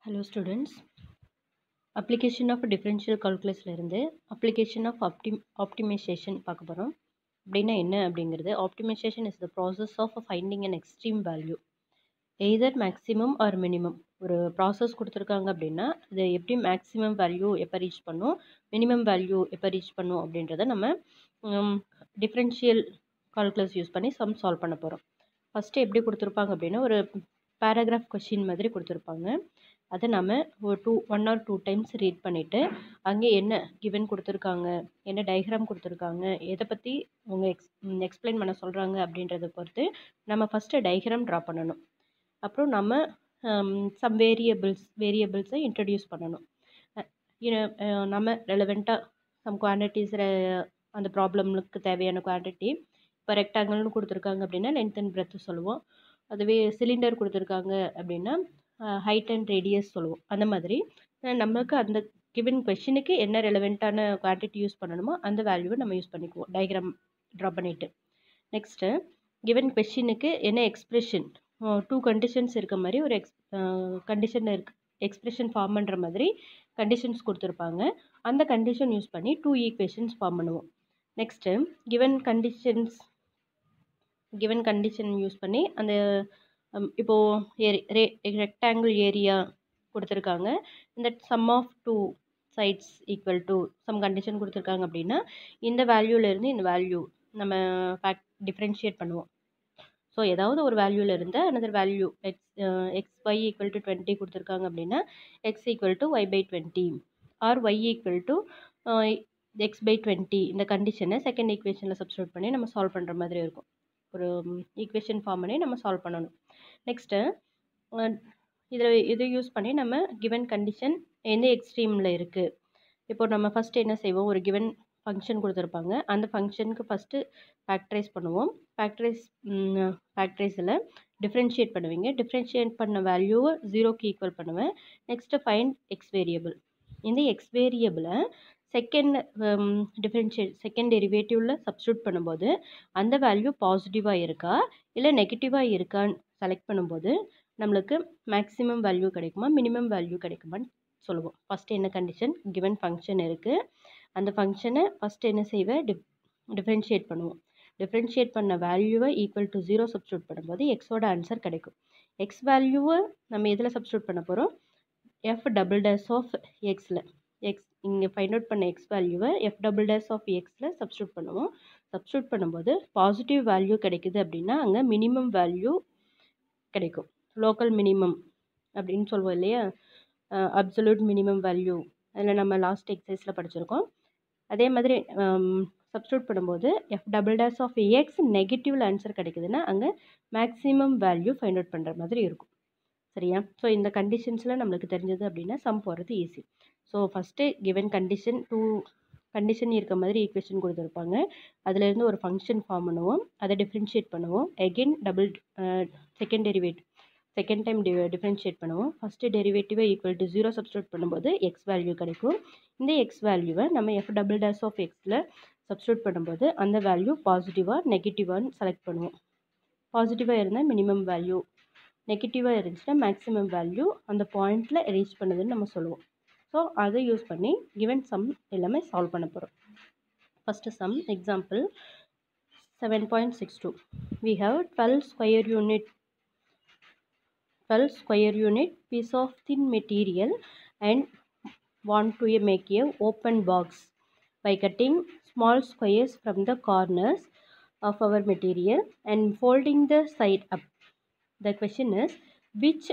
Hello students application of differential கால்குலஸில் இருந்து application of ஆப்டிம் optimisation பார்க்க போகிறோம் அப்படின்னா என்ன அப்படிங்கிறது optimization is the process of finding an extreme value either maximum or minimum ஒரு ப்ராசஸ் கொடுத்துருக்காங்க அப்படின்னா இது எப்படி மேக்ஸிமம் வேல்யூ எப்போ ரீச் பண்ணும் மினிமம் வேல்யூ எப்போ ரீச் பண்ணும் அப்படின்றத நம்ம டிஃப்ரென்ஷியல் கால்குலஸ் யூஸ் பண்ணி சம் சால்வ் பண்ண போகிறோம் ஃபஸ்ட்டு எப்படி கொடுத்துருப்பாங்க அப்படின்னா ஒரு பேராகிராஃப் கொஷின் மாதிரி கொடுத்துருப்பாங்க அதை நம்ம ஒரு two one or two times read பண்ணிவிட்டு அங்கே என்ன கிவன் கொடுத்துருக்காங்க என்ன டயக்ராம் கொடுத்துருக்காங்க எதை பற்றி அவங்க எக்ஸ் எக்ஸ்பிளைன் பண்ண சொல்கிறாங்க அப்படின்றத பொறுத்து நம்ம ஃபஸ்ட்டு டயக்ராம் ட்ரா பண்ணணும் அப்புறம் நம்ம சம் வேரியபிள்ஸ் வேரியபிள்ஸை இன்ட்ரடியூஸ் பண்ணணும் நம்ம ரெலவெண்ட்டாக சம் குவான்டிட்டிஸ் அந்த ப்ராப்ளம்க்கு தேவையான குவான்டிட்டி இப்போ ரெக்டாங்கிள்னு கொடுத்துருக்காங்க அப்படின்னா லென்த் அண்ட் பிரெத்து சொல்லுவோம் அதுவே சிலிண்டர் கொடுத்துருக்காங்க அப்படின்னா ஹைட் அண்ட் ரேடியஸ் சொல்லுவோம் அந்த மாதிரி நமக்கு அந்த கிவன் கொஷினுக்கு என்ன ரெலவெண்ட்டான குவான்டிட்டி யூஸ் பண்ணணுமோ அந்த வேல்யூவை நம்ம யூஸ் பண்ணிக்குவோம் டயக்ராம் ட்ரா பண்ணிவிட்டு நெக்ஸ்ட்டு கிவன் கொஷினுக்கு என்ன எக்ஸ்ப்ரெஷன் டூ கண்டிஷன்ஸ் இருக்க மாதிரி ஒரு எக்ஸ் கண்டிஷன் இருக்கு எக்ஸ்ப்ரெஷன் ஃபார்ம் பண்ணுற மாதிரி கண்டிஷன்ஸ் கொடுத்துருப்பாங்க அந்த கண்டிஷன் யூஸ் பண்ணி டூ ஈக்குவேஷன்ஸ் ஃபார்ம் பண்ணுவோம் next given conditions given condition use பண்ணி அந்த இப்போது ரே ரெக்டாங்கிள் ஏரியா கொடுத்துருக்காங்க இந்த sum of two sides equal to sum condition கொடுத்துருக்காங்க அப்படின்னா இந்த வேல்யூலேருந்து இந்த வேல்யூ நம்ம ஃபேக்ட் டிஃப்ரென்ஷியேட் பண்ணுவோம் ஸோ ஏதாவது ஒரு வேல்யூலேருந்து another value x x y equal to twenty கொடுத்துருக்காங்க அப்படின்னா x equal to y by twenty or y equal to x by twenty இந்த கண்டிஷனை செகண்ட் ஈக்குவேஷனில் சப்ஸ்டியூட் பண்ணி நம்ம சால்வ் பண்ணுற மாதிரி இருக்கும் ஒரு ஈக்குவேஷன் ஃபார்ம் பண்ணி நம்ம சால்வ் பண்ணணும் நெக்ஸ்ட்டு இதில் இதை யூஸ் பண்ணி நம்ம கிவன் கண்டிஷன் எந்த எக்ஸ்ட்ரீமில் இருக்குது இப்போ நம்ம ஃபஸ்ட்டு என்ன செய்வோம் ஒரு கிவன் ஃபங்க்ஷன் கொடுத்துருப்பாங்க அந்த ஃபங்க்ஷனுக்கு ஃபஸ்ட்டு ஃபேக்டரைஸ் பண்ணுவோம் ஃபேக்டரைஸ் ஃபேக்டரைஸில் டிஃப்ரென்ஷியேட் பண்ணுவீங்க டிஃப்ரென்ஷியேட் பண்ண வேல்யூவை ஜீரோக்கு ஈக்குவல் பண்ணுவேன் நெக்ஸ்ட்டு ஃபைண்ட் எக்ஸ் வேரியபிள் இந்த எக்ஸ் வேரியபிளை செகண்ட் டிஃப்ரென்ஷியேட் செகண்ட் டெரிவேட்டிவில் சப்ஸ்டியூட் பண்ணும்போது அந்த வேல்யூ பாசிட்டிவாக இருக்கா இல்லை நெகட்டிவாக இருக்கான்னு செலக்ட் பண்ணும்போது நம்மளுக்கு மேக்ஸிமம் வேல்யூ கிடைக்குமா மினிமம் வேல்யூ கிடைக்குமான்னு சொல்லுவோம் ஃபஸ்ட்டு என்ன கண்டிஷன் கிவன் ஃபங்க்ஷன் இருக்குது அந்த ஃபங்க்ஷனை ஃபஸ்ட்டு என்ன செய்வேன் டிஃப் டிஃப்ரென்ஷியேட் பண்ணுவோம் டிஃப்ரென்ஷியேட் பண்ண வேல்யூவை ஈக்குவல் டு ஜீரோ சப்ஸ்டியூட் பண்ணும்போது எக்ஸோட ஆன்சர் கிடைக்கும் எக்ஸ் வேல்யூவை நம்ம எதில் சப்ஸ்டியூட் பண்ண போகிறோம் எஃப் டபுள் டேஸ் ஆஃப் எக்ஸில் எக்ஸ் இங்கே ஃபைண்ட் அவுட் பண்ண எக்ஸ் வேல்யூவை எஃப் டபுள் டேஸ் ஆஃப் எக்ஸில் சப்ஸ்டியூட் பண்ணுவோம் சப்ஸ்டியூட் பண்ணும்போது பாசிட்டிவ் வேல்யூ கிடைக்குது அப்படின்னா அங்கே மினிமம் வேல்யூ கிடைக்கும் லோக்கல் மினிமம் அப்படின்னு சொல்லுவோம் இல்லையா அப்சல்யூட் மினிமம் வேல்யூ அதில் நம்ம லாஸ்ட் எக்ஸசைஸில் படிச்சிருக்கோம் அதே மாதிரி சப்ஸ்டியூட் பண்ணும்போது f double dash of x negative answer கிடைக்குதுன்னா அங்கே மேக்ஸிமம் வேல்யூ ஃபைண்ட் அவுட் பண்ணுற மாதிரி இருக்கும் சரியா ஸோ இந்த கண்டிஷன்ஸில் நம்மளுக்கு தெரிஞ்சது அப்படின்னா சம் போடுறது easy so first given condition two condition இருக்க மாதிரி ஈக்குவேஷன் கொடுத்துருப்பாங்க அதுலேருந்து ஒரு ஃபங்க்ஷன் ஃபார்ம் பண்ணுவோம் அதை டிஃப்ரென்ஷியேட் பண்ணுவோம் again double second derivate second time டி டிஃப்ரென்ஷியேட் பண்ணுவோம் ஃபஸ்ட்டு டெரிவேட்டிவை ஈக்குவல் டு ஜீரோ சப்ஸ்டியூட் பண்ணும்போது எக்ஸ் வேல்யூ கிடைக்கும் இந்த எக்ஸ் வேல்யூவை நம்ம எஃப் டபுள் டேஸ் ஆஃப் எக்ஸில் சப்ஸ்டியூட் பண்ணும்போது அந்த வேல்யூ பாசிட்டிவாக நெகட்டிவான்னு செலக்ட் பண்ணுவோம் பாசிட்டிவாக இருந்தால் மினிமம் வேல்யூ நெகட்டிவாக இருந்துச்சுன்னா மேக்ஸிமம் வேல்யூ அந்த பாயிண்டில் ரீச் பண்ணுதுன்னு நம்ம சொல்லுவோம் ஸோ அதை யூஸ் பண்ணி கிவன் சம் எல்லாமே சால்வ் பண்ண போகிறோம் first sum example seven point six two we have twelve square unit twelve square unit piece of thin material and want to make a open box by cutting small squares from the corners of our material and folding the side up the question is which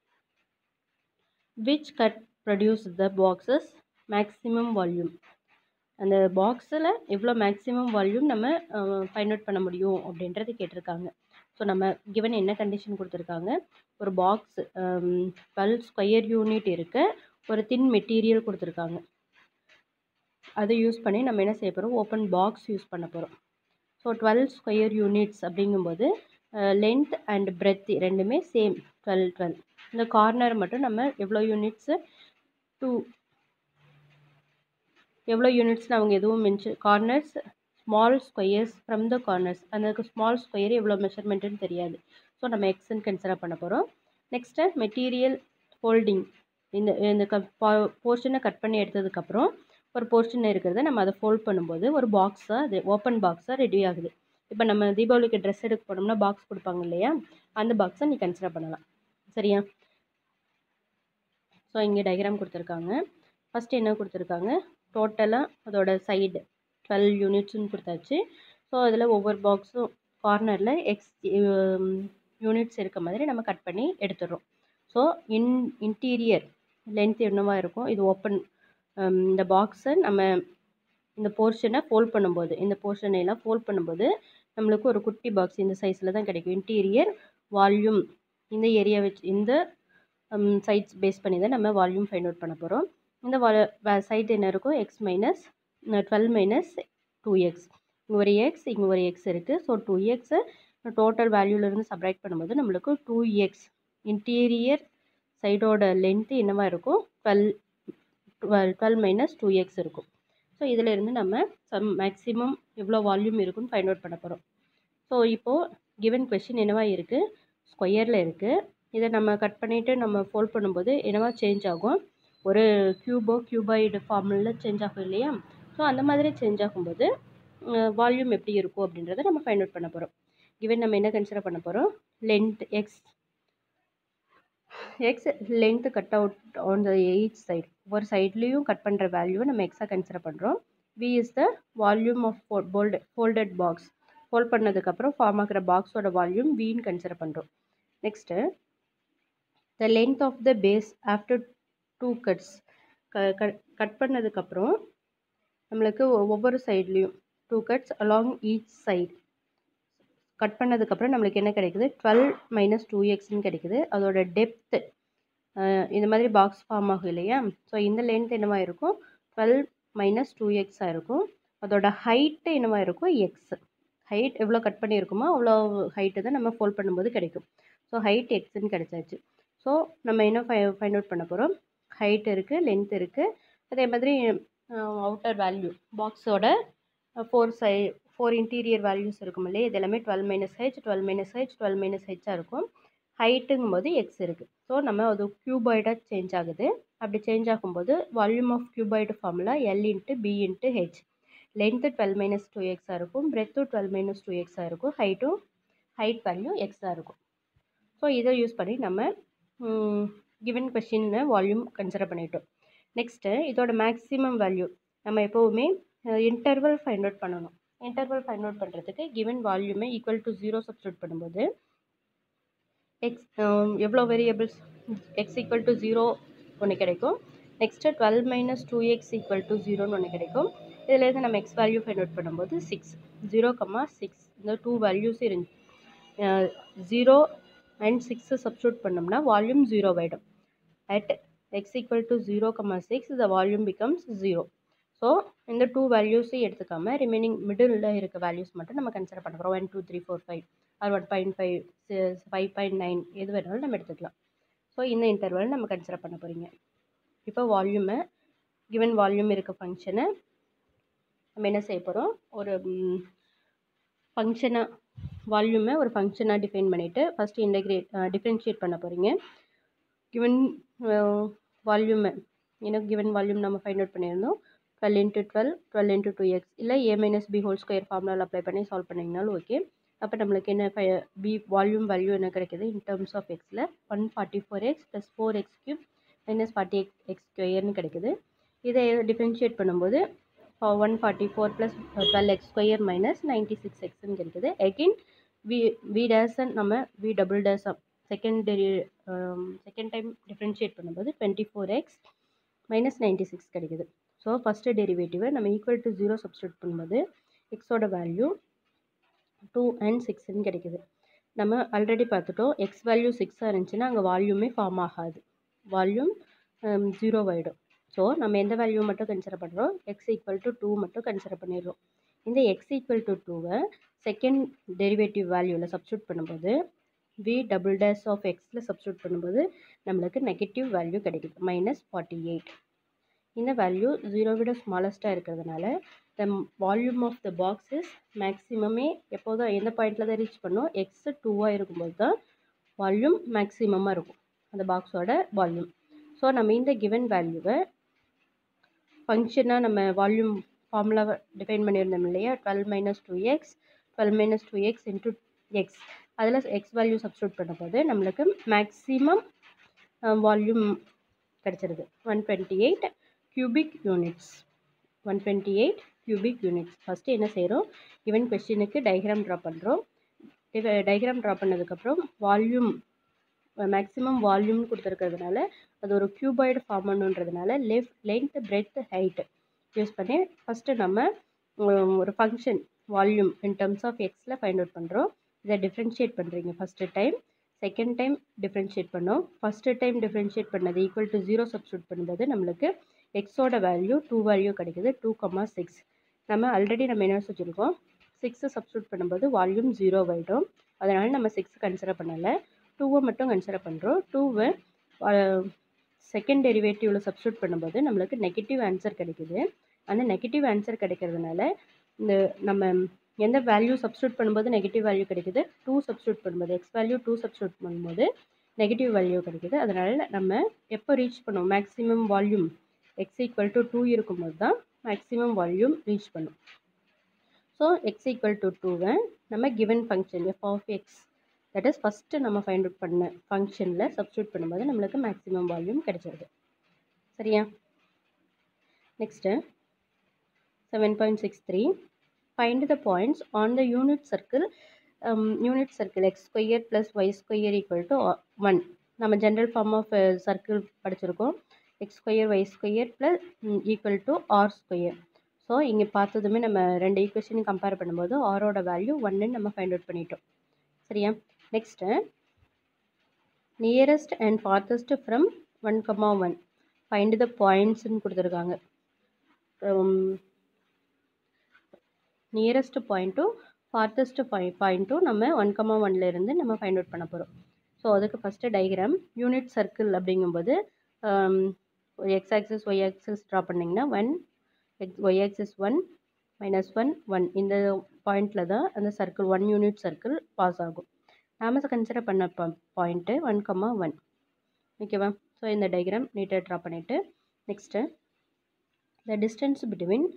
which cut produce the boxes maximum volume அந்த பாக்ஸில் எவ்வளோ maximum volume நம்ம find out பண்ண முடியும் அப்படின்றது கேட்டிருக்காங்க so நம்ம given என்ன கண்டிஷன் கொடுத்துருக்காங்க ஒரு பாக்ஸ் டுவெல் ஸ்கொயர் யூனிட் இருக்குது ஒரு தின் மெட்டீரியல் கொடுத்துருக்காங்க அதை யூஸ் பண்ணி நம்ம என்ன செய்ய போகிறோம் ஓப்பன் பாக்ஸ் யூஸ் பண்ண போகிறோம் ஸோ டுவெல் ஸ்கொயர் யூனிட்ஸ் அப்படிங்கும்போது லென்த் அண்ட் பிரெத் ரெண்டுமே சேம் டுவெல் டுவெல் இந்த கார்னர் மட்டும் நம்ம எவ்வளோ யூனிட்ஸு டூ எவ்வளோ யூனிட்ஸ்னு அவங்க எதுவும் mention corners small squares from the corners அந்த ஸ்மால் ஸ்கொயர் எவ்வளோ மெஷர்மெண்ட்டுன்னு தெரியாது ஸோ நம்ம எக்ஸ்ன்னு கன்சிடர் பண்ண போகிறோம் நெக்ஸ்ட்டு மெட்டீரியல் ஃபோல்டிங் இந்த இந்த க போர்ஷனை கட் பண்ணி எடுத்ததுக்கப்புறம் ஒரு போர்ஷன் இருக்கிறத நம்ம அதை ஃபோல்ட் பண்ணும்போது ஒரு பாக்ஸாக அது ஓப்பன் பாக்ஸாக ரெடி ஆகுது இப்போ நம்ம தீபாவளிக்கு ட்ரெஸ் எடுக்க போனோம்னா பாக்ஸ் கொடுப்பாங்க இல்லையா அந்த பாக்ஸை நீ கன்சிடர் பண்ணலாம் சரியா ஸோ இங்கே டயக்ராம் கொடுத்துருக்காங்க ஃபஸ்ட்டு என்ன கொடுத்துருக்காங்க டோட்டலாக அதோட சைடு டுவெல் யூனிட்ஸ்னு கொடுத்தாச்சு ஸோ அதில் ஒவ்வொரு பாக்ஸும் கார்னரில் எக்ஸ் யூனிட்ஸ் இருக்க மாதிரி நம்ம கட் பண்ணி எடுத்துடுறோம் ஸோ இன் இன்டீரியர் லென்த் என்னவா இருக்கும் இது ஓப்பன் இந்த பாக்ஸை நம்ம இந்த போர்ஷனை ஃபோல்ட் பண்ணும்போது இந்த போர்ஷனை எல்லாம் ஃபோல்ட் பண்ணும்போது நம்மளுக்கு ஒரு குட்டி பாக்ஸ் இந்த சைஸில் தான் கிடைக்கும் இன்டீரியர் வால்யூம் இந்த ஏரியா வச்சு இந்த சைட்ஸ் பேஸ் பண்ணி தான் நம்ம வால்யூம் ஃபைண்ட் அவுட் பண்ண போகிறோம் இந்த வா சைட் என்ன இருக்கும் x minus twelve minus two x இங்கே ஒரு எக்ஸ் இங்கே ஒரு எக்ஸ் இருக்குது ஸோ டூ எக்ஸை டோட்டல் வேல்யூலேருந்து சப்ராக்ட் பண்ணும்போது நம்மளுக்கு டூ எக்ஸ் இன்டீரியர் சைடோட லென்த்து என்னவாக இருக்கும் twelve twelve twelve minus two x இருக்கும் ஸோ இதில் இருந்து நம்ம சம் மேக்ஸிமம் எவ்வளோ வால்யூம் இருக்குன்னு ஃபைண்ட் அவுட் பண்ண போகிறோம் ஸோ இப்போது கிவன் கொஷின் என்னவா இருக்குது ஸ்கொயரில் இருக்குது இதை நம்ம கட் பண்ணிவிட்டு நம்ம ஃபோல்ட் பண்ணும்போது என்னவா சேஞ்ச் ஆகும் ஒரு க்யூபோ க்யூபாய்டு ஃபார்மில் சேஞ்ச் ஆகும் இல்லையா ஸோ அந்த மாதிரி சேஞ்ச் ஆகும்போது வால்யூம் எப்படி இருக்கும் அப்படின்றத நம்ம ஃபைண்ட் அவுட் பண்ண போகிறோம் கிவன் நம்ம என்ன கன்சிடர் பண்ண போகிறோம் length x x length cut out on the eight side ஒவ்வொரு சைட்லேயும் கட் பண்ணுற வேல்யூவை நம்ம எக்ஸாக கன்சிடர் பண்ணுறோம் v is the volume of bold folded box fold பண்ணதுக்கப்புறம் ஃபார்ம் ஆகிற பாக்ஸோட வால்யூம் வின்னு கன்சிடர் பண்ணுறோம் next the length of the base after two cuts க கட் பண்ணதுக்கப்புறம் நம்மளுக்கு ஒவ்வொரு சைட்லேயும் two cuts along each side cut பண்ணதுக்கப்புறம் நம்மளுக்கு என்ன கிடைக்குது டுவெல் மைனஸ் டூ எக்ஸ்னு கிடைக்குது அதோட டெப்த்து இந்த மாதிரி பாக்ஸ் ஃபார்ம் ஆகும் இல்லையா ஸோ இந்த லென்த் என்னவா இருக்கும் டுவெல் மைனஸ் டூ எக்ஸாக இருக்கும் அதோட ஹைட்டு என்னவா இருக்கும் எக்ஸ் ஹைட் எவ்வளோ கட் பண்ணியிருக்குமோ அவ்வளோ ஹைட்டு தான் நம்ம ஃபோல்ட் பண்ணும்போது கிடைக்கும் ஸோ ஹைட் எக்ஸ்ன்னு கிடைச்சாச்சு ஸோ நம்ம என்ன ஃபை ஃபைண்ட் அவுட் பண்ண போகிறோம் ஹைட் இருக்குது லென்த் இருக்குது அதே மாதிரி அவுட்டர் வேல்யூ பாக்ஸோட ஃபோர் சை ஃபோர் இன்டீரியர் வேல்யூஸ் இருக்கும் இல்லையா இது எல்லாமே twelve minus h twelve minus h twelve minus ஹெச்சாக இருக்கும் ஹைட்டுங்கும் போது எக்ஸ் இருக்குது ஸோ நம்ம அது க்யூபாய்டாக சேஞ்ச் ஆகுது அப்படி சேஞ்ச் ஆகும்போது volume of cuboid formula l into b into h length twelve minus two எக்ஸாக இருக்கும் பிரெத்தும் டுவெல் மைனஸ் டூ எக்ஸாக இருக்கும் ஹைட்டும் ஹைட் வேல்யூ எக்ஸாக இருக்கும் ஸோ இதை யூஸ் பண்ணி நம்ம கிவன் கொஷின்னு வால்யூம் கன்சிடர் பண்ணிட்டோம் நெக்ஸ்ட்டு இதோட மேக்ஸிமம் வேல்யூ நம்ம எப்போவுமே இன்டர்வல் ஃபைண்ட் அவுட் பண்ணணும் இன்டர்வல் ஃபைண்ட் அவுட் பண்ணுறதுக்கு கிவன் வால்யூமை ஈக்குவல் டு ஜீரோ சப்ஸ்டியூட் பண்ணும்போது எக்ஸ் எவ்வளோ variables x equal to zero ஒன்று கிடைக்கும் next twelve minus two X equal to ஜீரோன்னு ஒன்று கிடைக்கும் இதுலேருந்து நம்ம எக்ஸ் வேல்யூ ஃபைண்ட் அவுட் பண்ணும்போது சிக்ஸ் ஜீரோ கம்மா சிக்ஸ் இந்த டூ வேல்யூஸ் இருந்துச்சு ஜீரோ அண்ட் சிக்ஸை சப்ஸ்டியூட் பண்ணோம்னா வால்யூம் ஜீரோ ஆகிடும் at x equal to zero comma six the volume becomes zero so இந்த டூ வேல்யூஸையும் எடுத்துக்காம ரிமைனிங் மிடில் இருக்க வேல்யூஸ் மட்டும் நம்ம கன்சிடர் பண்ண போகிறோம் one two three four five or one point five five point nine எது வேணாலும் நம்ம எடுத்துக்கலாம் ஸோ இந்த இன்டர்வல் நம்ம கன்சிடர் பண்ண போகிறீங்க இப்போ வால்யூமை கிவன் வால்யூம் இருக்க ஃபங்க்ஷனை நம்ம என்ன செய்ய போகிறோம் ஒரு ஃபங்க்ஷனாக வால்யூமை ஒரு ஃபங்க்ஷனாக டிஃபைன் பண்ணிவிட்டு ஃபஸ்ட்டு இன்டெகிரேட் டிஃப்ரென்ஷியேட் பண்ண போகிறீங்க கிவன் வால்யூமை ஏன்னா கிவன் வால்யூம் நம்ம ஃபைண்ட் அவுட் பண்ணியிருந்தோம் twelve into twelve twelve into two x இல்லை a minus b whole square ஃபார்முலாவில் அப்ளை பண்ணி சால்வ் பண்ணிங்கனாலும் ஓகே அப்போ நம்மளுக்கு என்ன ஃபை பி வால்யூம் வேல்யூ என்ன கிடைக்குது இன் டர்ம்ஸ் ஆஃப் எக்ஸில் one forty four x plus four x cube minus forty x x ஸ்கொயர்னு கிடைக்குது இதை டிஃப்ரென்ஷியேட் பண்ணும்போது one forty four plus twelve x square minus ninety six எக்ஸ்ன்னு கிடைக்குது அகெயின் வி வி டேஸன் நம்ம வி டபுள் டேஸ் செகண்ட் டெரி செகண்ட் டைம் டிஃப்ரென்ஷியேட் பண்ணும்போது twenty four x minus ninety six கிடைக்குது ஸோ ஃபஸ்ட்டு டெரிவேட்டிவை நம்ம ஈக்குவல் டு ஜீரோ சப்ஸ்டியூட் பண்ணும்போது எக்ஸோட வேல்யூ டூ அண்ட் சிக்ஸ்ன்னு கிடைக்குது நம்ம ஆல்ரெடி பார்த்துட்டோம் எக்ஸ் வேல்யூ சிக்ஸாக இருந்துச்சுன்னா அங்கே வால்யூமே ஃபார்ம் ஆகாது வால்யூம் ஜீரோ ஆகிடும் ஸோ நம்ம எந்த வேல்யூ மட்டும் கன்சிடர் பண்ணுறோம் எக்ஸ் ஈக்குவல் டு டூ மட்டும் கன்சிடர் பண்ணிடுறோம் இந்த எக்ஸ் ஈக்குவல் டு டூவை செகண்ட் டெரிவேட்டிவ் வேல்யூவில் சப்ஸ்டியூட் பண்ணும்போது வி டபுள் டேஸ் ஆஃப் எக்ஸில் சப்ஸ்டியூட் பண்ணும்போது நம்மளுக்கு நெகட்டிவ் வேல்யூ கிடைக்குது மைனஸ் ஃபார்ட்டி எயிட் இந்த வேல்யூ ஜீரோ விட ஸ்மாலஸ்ட்டாக இருக்கிறதுனால the volume of the box is மேக்ஸிமமே எப்போதும் எந்த பாயிண்டில் தான் ரீச் பண்ணோம் எக்ஸ் டூவாக இருக்கும்போது தான் வால்யூம் மேக்ஸிமமாக இருக்கும் அந்த பாக்ஸோட வால்யூம் ஸோ நம்ம இந்த கிவன் வேல்யூவை ஃபங்க்ஷனாக நம்ம வால்யூம் ஃபார்முலாவை டிஃபைன் பண்ணியிருந்தோம் இல்லையா twelve minus two x twelve minus two x into x அதில் எக்ஸ் வேல்யூ சப்ஸ்டியூட் பண்ணும்போது நம்மளுக்கு மேக்ஸிமம் வால்யூம் கிடச்சிருது one twenty eight cubic units one twenty eight cubic units first என்ன செய்கிறோம் ஈவன் கொஸ்டினுக்கு டயக்ராம் ட்ரா பண்ணுறோம் டயக்ராம் ட்ரா பண்ணதுக்கப்புறம் volume maximum வால்யூம்னு கொடுத்துருக்கிறதுனால அது ஒரு க்யூபாய்டு ஃபார்ம் பண்ணுன்றதுனால left length breadth height use பண்ணி ஃபஸ்ட்டு நம்ம ஒரு function volume in terms of எக்ஸில் ஃபைண்ட் அவுட் பண்ணுறோம் இதை டிஃப்ரென்ஷியேட் பண்ணுறீங்க first time second time differentiate பண்ணோம் ஃபஸ்ட்டு டைம் டிஃப்ரென்ஷியேட் பண்ணது ஈக்குவல் டு ஜீரோ சப்ஸ்டியூட் பண்ணும்போது நம்மளுக்கு எக்ஸோட வேல்யூ டூ வேல்யூ கிடைக்குது டூ கம்மா சிக்ஸ் நம்ம ஆல்ரெடி நம்ம என்ன வச்சுருக்கோம் சிக்ஸை சப்ஸ்டியூட் பண்ணும்போது வால்யூம் ஜீரோ ஆகிடும் அதனால் நம்ம சிக்ஸ் கன்சிடர் பண்ணலை டூவை மட்டும் கன்சிடர் பண்ணுறோம் டூவை செகண்ட் டெரிவேட்டிவில் சப்ஸ்டியூட் பண்ணும்போது நம்மளுக்கு நெகட்டிவ் ஆன்சர் கிடைக்குது அந்த நெகட்டிவ் ஆன்சர் கிடைக்கிறதுனால இந்த நம்ம எந்த வேல்யூ சப்ஸ்டியூட் பண்ணும்போது நெகட்டிவ் வேல்யூ கிடைக்குது டூ சப்ஸ்டியூட் பண்ணும்போது எக்ஸ் வேல்யூ டூ சப்ஸ்டியூட் பண்ணும்போது நெகட்டிவ் வேல்யூ கிடைக்குது அதனால் நம்ம எப்போ ரீச் பண்ணுவோம் maximum volume x equal to two இருக்கும்போது தான் மேக்ஸிமம் வால்யூம் ரீச் பண்ணும் ஸோ எக்ஸ் ஈக்குவல் டு டூவை நம்ம given function f of x that is first நம்ம ஃபைண்ட் அவுட் பண்ண ஃபங்க்ஷனில் சப்ஸ்டியூட் பண்ணும்போது நம்மளுக்கு மேக்ஸிமம் வால்யூம் கிடைச்சிருது சரியா next seven point six three find the points on the unit circle unit circle x square plus y square equal to one நம்ம general form of circle படிச்சிருக்கோம் x square y square plus equal to r square so இங்கே பார்த்ததுமே நம்ம ரெண்டு ஈக்குவேஷனையும் compare பண்ணும்போது ஆரோட value ஒன்னு நம்ம ஃபைண்ட் அவுட் பண்ணிட்டோம் சரியா next nearest and farthest from one comma one find the பாயிண்ட்ஸ்னு கொடுத்துருக்காங்க நியரஸ்ட் பாயிண்ட்டும் ஃபார்த்தஸ்ட் பாய் பாயிண்ட்டும் நம்ம ஒன் கமா ஒன்லேருந்து நம்ம ஃபைண்ட் அவுட் பண்ண போகிறோம் ஸோ அதுக்கு ஃபஸ்ட்டு டயக்ராம் யூனிட் சர்க்கிள் அப்படிங்கும்போது x axis Y axis draw பண்ணிங்கன்னா one x y axis one minus one one இந்த பாயிண்டில் தான் அந்த circle one unit circle pass ஆகும் நாம் கன்சிடர் பண்ண ப பாயிண்ட்டு ஒன் கம்மா ஒன் ஓகேவா ஸோ இந்த டயக்ராம் நீட்டாக ட்ரா பண்ணிவிட்டு நெக்ஸ்ட்டு த டிஸ்டன்ஸ் பிட்வீன்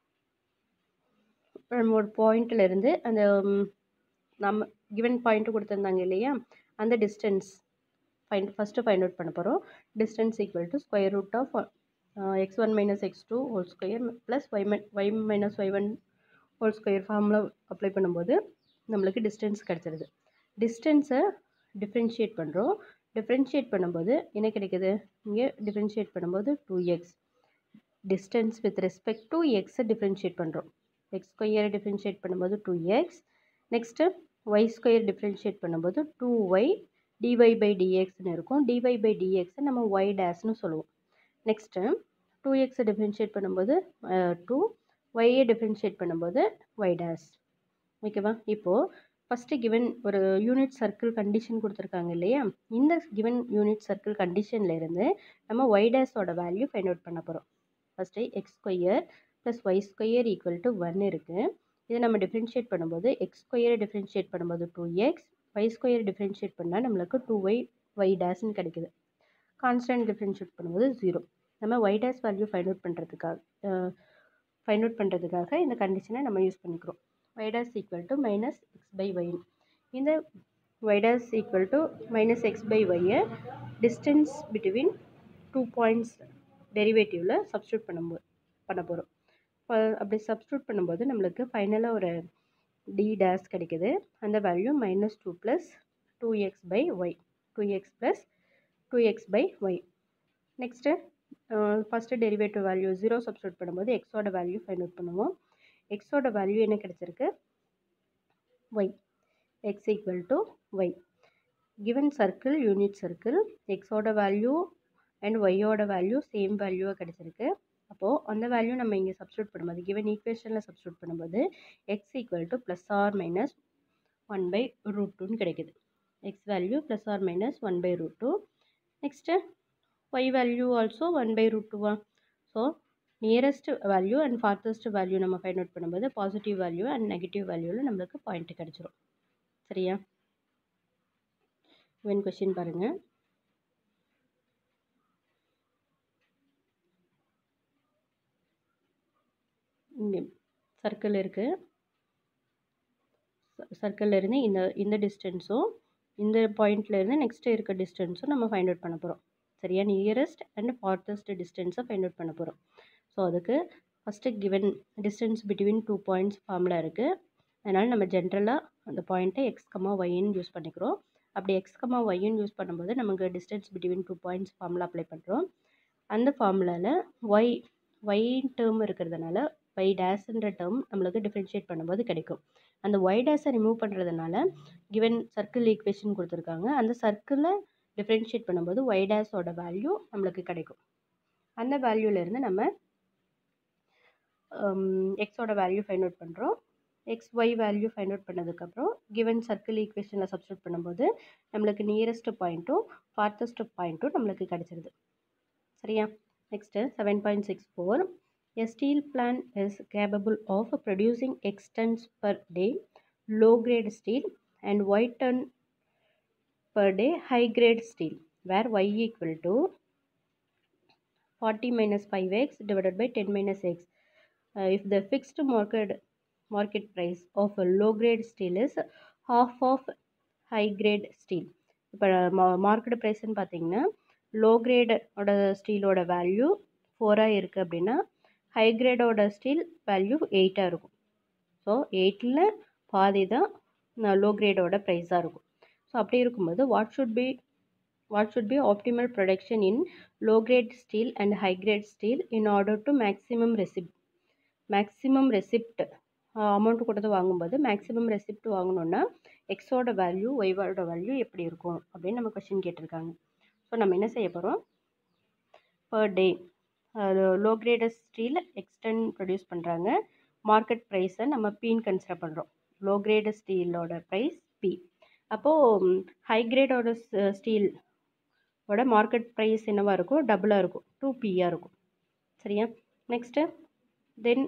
நம்ம ஒரு பாயிண்ட்டிலேருந்து அந்த நம்ம கிவன் பாயிண்ட்டு கொடுத்துருந்தாங்க இல்லையா அந்த distance find first find out பண்ண போகிறோம் distance equal to square root of x one minus x two whole square plus y மை y minus y one whole square formula apply பண்ணும்போது நம்மளுக்கு டிஸ்டன்ஸ் கிடச்சிருது டிஸ்டன்ஸை differentiate பண்ணுறோம் டிஃப்ரென்ஷியேட் பண்ணும்போது என்ன கிடைக்குது இங்கே டிஃப்ரென்ஷியேட் பண்ணும்போது two x distance with respect to எக்ஸை டிஃப்ரென்ஷியேட் பண்ணுறோம் எக்ஸ் ஸ்கொயரை டிஃப்ரென்ஷியேட் பண்ணும்போது two x next y square differentiate பண்ணும்போது டூ ஒய் டிஒய் பை டிஎக்ஸ்னு இருக்கும் டிஒய் பை டிஎக்ஸை நம்ம ஒய் டேஸ்னு சொல்லுவோம் நெக்ஸ்ட்டு டூ எக்ஸை டிஃப்ரென்ஷியேட் பண்ணும்போது டூ ஒய்யை டிஃப்ரென்ஷியேட் பண்ணும்போது ஒய் டேஸ் ஓகேவா இப்போது ஃபஸ்ட்டு கிவன் ஒரு யூனிட் சர்க்கிள் கண்டிஷன் கொடுத்துருக்காங்க இல்லையா இந்த கிவன் யூனிட் சர்க்கிள் கண்டிஷனில் இருந்து நம்ம ஒய் டேஸோட வேல்யூ ஃபைண்ட் அவுட் பண்ண போகிறோம் first x square plus y square equal to one இருக்குது இதை நம்ம டிஃப்ரென்ஷியேட் பண்ணும்போது எக்ஸ் ஸ்கொயரை டிஃப்ரென்ஷியேட் பண்ணும்போது two x y square differentiate பண்ணால் நம்மளுக்கு டூ ஒய் ஒய் டேஸ்ன்னு கிடைக்குது கான்ஸ்டன்ட் டிஃப்ரென்ஷியேட் பண்ணும்போது ஜீரோ நம்ம y dash value find out பண்ணுறதுக்காக ஃபைண்ட் அவுட் பண்ணுறதுக்காக இந்த கண்டிஷனை நம்ம யூஸ் பண்ணிக்கிறோம் y dash equal to minus x by y இந்த y dash equal to minus x by ஒய்யை டிஸ்டன்ஸ் பிட்வீன் டூ பாயிண்ட்ஸ் டெரிவேட்டிவில் சப்ஸ்டியூட் பண்ணும்போது பண்ண போகிறோம் அப்படி சப்ஸ்டியூட் பண்ணும்போது நம்மளுக்கு ஃபைனலாக ஒரு டி டேஸ் கிடைக்குது அந்த value minus two plus two x by y two X plus two x by y next first derivative value zero substitute பண்ணும்போது எக்ஸோட வேல்யூ ஃபைண்ட் அவுட் பண்ணுவோம் எக்ஸோட வேல்யூ என்ன கிடச்சிருக்கு y x equal to y given circle unit circle எக்ஸோட value and ஒய்யோட value same வேல்யூவாக கிடச்சிருக்கு அப்போது அந்த வேல்யூ நம்ம இங்கே சப்ஸ்டியூட் பண்ணும்போது கிவன் ஈக்குவேஷனில் சப்ஸ்டியூட் பண்ணும்போது X equal to plus or minus one by root டூன்னு கிடைக்குது x value plus or minus one by root two next y value also one by root டூவா so nearest value and farthest value நம்ம find out பண்ணும்போது positive value and negative வேல்யூவில் நம்மளுக்கு point கிடச்சிரும் சரியா இவன் கொஷின் பாருங்கள் இங்கே சர்க்கிள் இருக்குது சர்க்கிளில் இருந்து இந்த இந்த டிஸ்டன்ஸும் இந்த பாயிண்ட்ல இருந்து நெக்ஸ்ட்டு இருக்க டிஸ்டன்ஸும் நம்ம ஃபைண்ட் அவுட் பண்ண போகிறோம் சரியா நியரஸ்ட் அண்ட் ஃபார்த்தஸ்ட் டிஸ்டன்ஸை ஃபைண்ட் அவுட் பண்ண போகிறோம் ஸோ அதுக்கு first given distance between two points formula இருக்குது அதனால் நம்ம ஜென்ரலாக அந்த பாயிண்ட்டை எக்ஸ் கமா ஒய்ன்னு யூஸ் பண்ணிக்கிறோம் அப்படி எக்ஸ் கமா ஒய்ன்னு யூஸ் பண்ணும்போது நமக்கு distance between two points formula apply பண்ணுறோம் அந்த ஃபார்முலாவில் ஒய் ஒய் டேர்ம் இருக்கிறதுனால ஒய் டேஸ்ன்ற டேர்ம் நம்மளுக்கு டிஃப்ரென்ஷியேட் பண்ணும்போது கிடைக்கும் அந்த ஒய் டேஸை ரிமூவ் பண்ணுறதுனால கிவன் சர்க்கிள் ஈக்குவேஷன் கொடுத்துருக்காங்க அந்த சர்க்கிளை டிஃப்ரென்ஷியேட் பண்ணும்போது ஒய் டேஸோட வேல்யூ நம்மளுக்கு கிடைக்கும் அந்த வேல்யூலேருந்து நம்ம எக்ஸோட வேல்யூ ஃபைண்ட் அவுட் பண்ணுறோம் x y value find out பண்ணதுக்கப்புறம் கிவன் சர்க்கிள் ஈக்குவேஷனில் சப்ஸ்டியூட் பண்ணும்போது நம்மளுக்கு நியரஸ்ட் பாயிண்ட்டும் ஃபார்த்தஸ்ட் பாயிண்ட்டும் நம்மளுக்கு கிடச்சிருது சரியா next seven point six four A steel plant is capable of producing X tons per day low grade steel and Y ton per day high grade steel where Y equal to 40 minus 5x divided by 10 minus x. Uh, if the fixed market market price of a low grade steel is half of high grade steel இப்போ market ப்ரைஸ்ன்னு பார்த்தீங்கன்னா low கிரேடோட ஸ்டீலோட value ஃபோராக இருக்குது அப்படின்னா high கிரேடோட steel value எயிட்டாக இருக்கும் ஸோ எயிட்டில் பாதி தான் லோ கிரேடோட ப்ரைஸாக இருக்கும் ஸோ அப்படி இருக்கும்போது what should be what should be optimal production in low grade steel and high grade steel in order to maximum receipt maximum receipt amount கொடுத்து வாங்கும்போது மேக்ஸிமம் ரெசிப்ட் வாங்கணுன்னா எக்ஸோட வேல்யூ ஒய்வோட வேல்யூ எப்படி இருக்கும் அப்படின்னு நம்ம கொஷின் கேட்டிருக்காங்க ஸோ நம்ம என்ன செய்ய போகிறோம் per day low grades steel x ton produce பண்ணுறாங்க மார்க்கெட் ப்ரைஸை நம்ம பீன் கன்சிடர் பண்ணுறோம் லோ கிரேடு ஸ்டீலோட ப்ரைஸ் பி அப்போது ஹை கிரேடோட ஸ்டீல் ஓட மார்க்கெட் ப்ரைஸ் என்னவாக இருக்கும் டபுளாக இருக்கும் டூ பியாக இருக்கும் சரியா நெக்ஸ்ட்டு தென்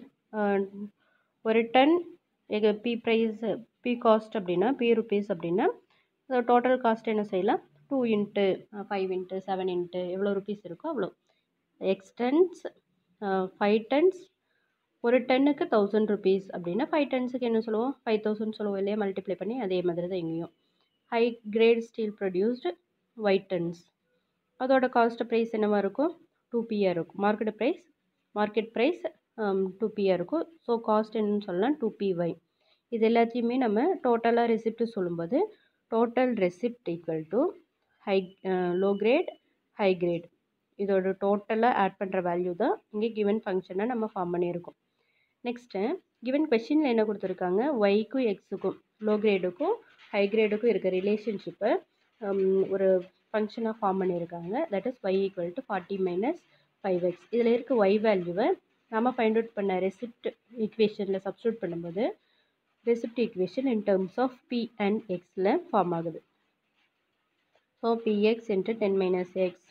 ஒரு டன் எங்க பி ப்ரைஸ் பி காஸ்ட் அப்படின்னா பி ருபீஸ் அப்படின்னா டோட்டல் காஸ்ட் என்ன செய்யலாம் two into five into seven into எவ்வளோ ருபீஸ் இருக்கோ அவ்வளோ எக்ஸ் டன்ஸ் ஃபைவ் டன்ஸ் ஒரு டன்னுக்கு தௌசண்ட் ருபீஸ் அப்படின்னா ஃபைவ் டன்ஸுக்கு என்ன சொல்லுவோம் ஃபைவ் தௌசண்ட் சொல்லுவோம் இல்லையா மல்டிப்ளை பண்ணி அதே மாதிரி தான் இங்கேயும் ஹை கிரேட் ஸ்டீல் ப்ரொடியூஸ்டு ஒயிட் டன்ஸ் அதோட காஸ்ட் ப்ரைஸ் என்னவாக இருக்கும் டூ பியாக இருக்கும் market price market price two பியாக இருக்கும் ஸோ காஸ்ட் என்னன்னு சொல்லலாம் டூ பி ஒய் இது எல்லாத்தையுமே நம்ம டோட்டலாக ரெசிப்ட் சொல்லும்போது total receipt equal to high low grade high grade இதோட டோட்டலாக ஆட் பண்ணுற வேல்யூ தான் இங்கே கிவன் ஃபங்க்ஷனை நம்ம ஃபார்ம் பண்ணியிருக்கோம் நெக்ஸ்ட்டு கிவன் கொஷினில் என்ன கொடுத்துருக்காங்க ஒய்க்கும் எக்ஸுக்கும் லோ கிரேடுக்கும் ஹை கிரேடுக்கும் இருக்க ரிலேஷன்ஷிப்பை ஒரு ஃபங்க்ஷனாக ஃபார்ம் பண்ணியிருக்காங்க that is y equal to forty minus five x இதில் இருக்க ஒய் வேல்யூவை நம்ம ஃபைண்ட் அவுட் பண்ண ரெசிப்ட் ஈக்குவேஷனில் சப்ஸ்டியூட் பண்ணும்போது receipt equation in terms of B and எக்ஸில் ஃபார்ம் ஆகுது so p x into ten minus x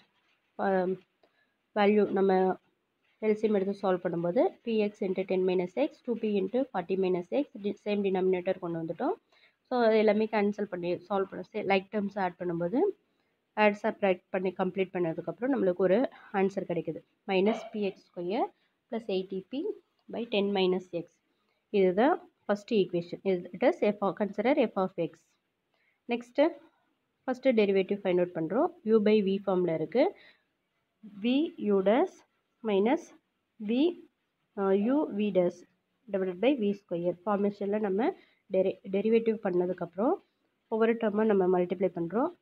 value நம்ம எல்சிஎம் எடுத்து சால்வ் பண்ணும்போது p x into ten minus x two p into forty minus x same denominator கொண்டு வந்துட்டோம் so அது எல்லாமே cancel பண்ணி சால்வ் பண்ண லைக் டேர்ம்ஸ் ஆட் பண்ணும்போது ஆட் செப்பரேட் பண்ணி கம்ப்ளீட் பண்ணதுக்கப்புறம் நம்மளுக்கு ஒரு ஆன்சர் கிடைக்குது minus p x square plus eighty p by ten minus x இதுதான் ஃபஸ்ட்டு ஈக்குவேஷன் இது it is f consider f of x next first derivative find out பண்ணுறோம் யூ பை வி ஃபார்மில் இருக்குது v u dash minus v u v dash divided by v square ஃபார்மேஷனில் நம்ம டெரி derivative பண்ணதுக்கப்புறம் ஒவ்வொரு டேர்மாக நம்ம மல்டிப்ளை பண்ணுறோம்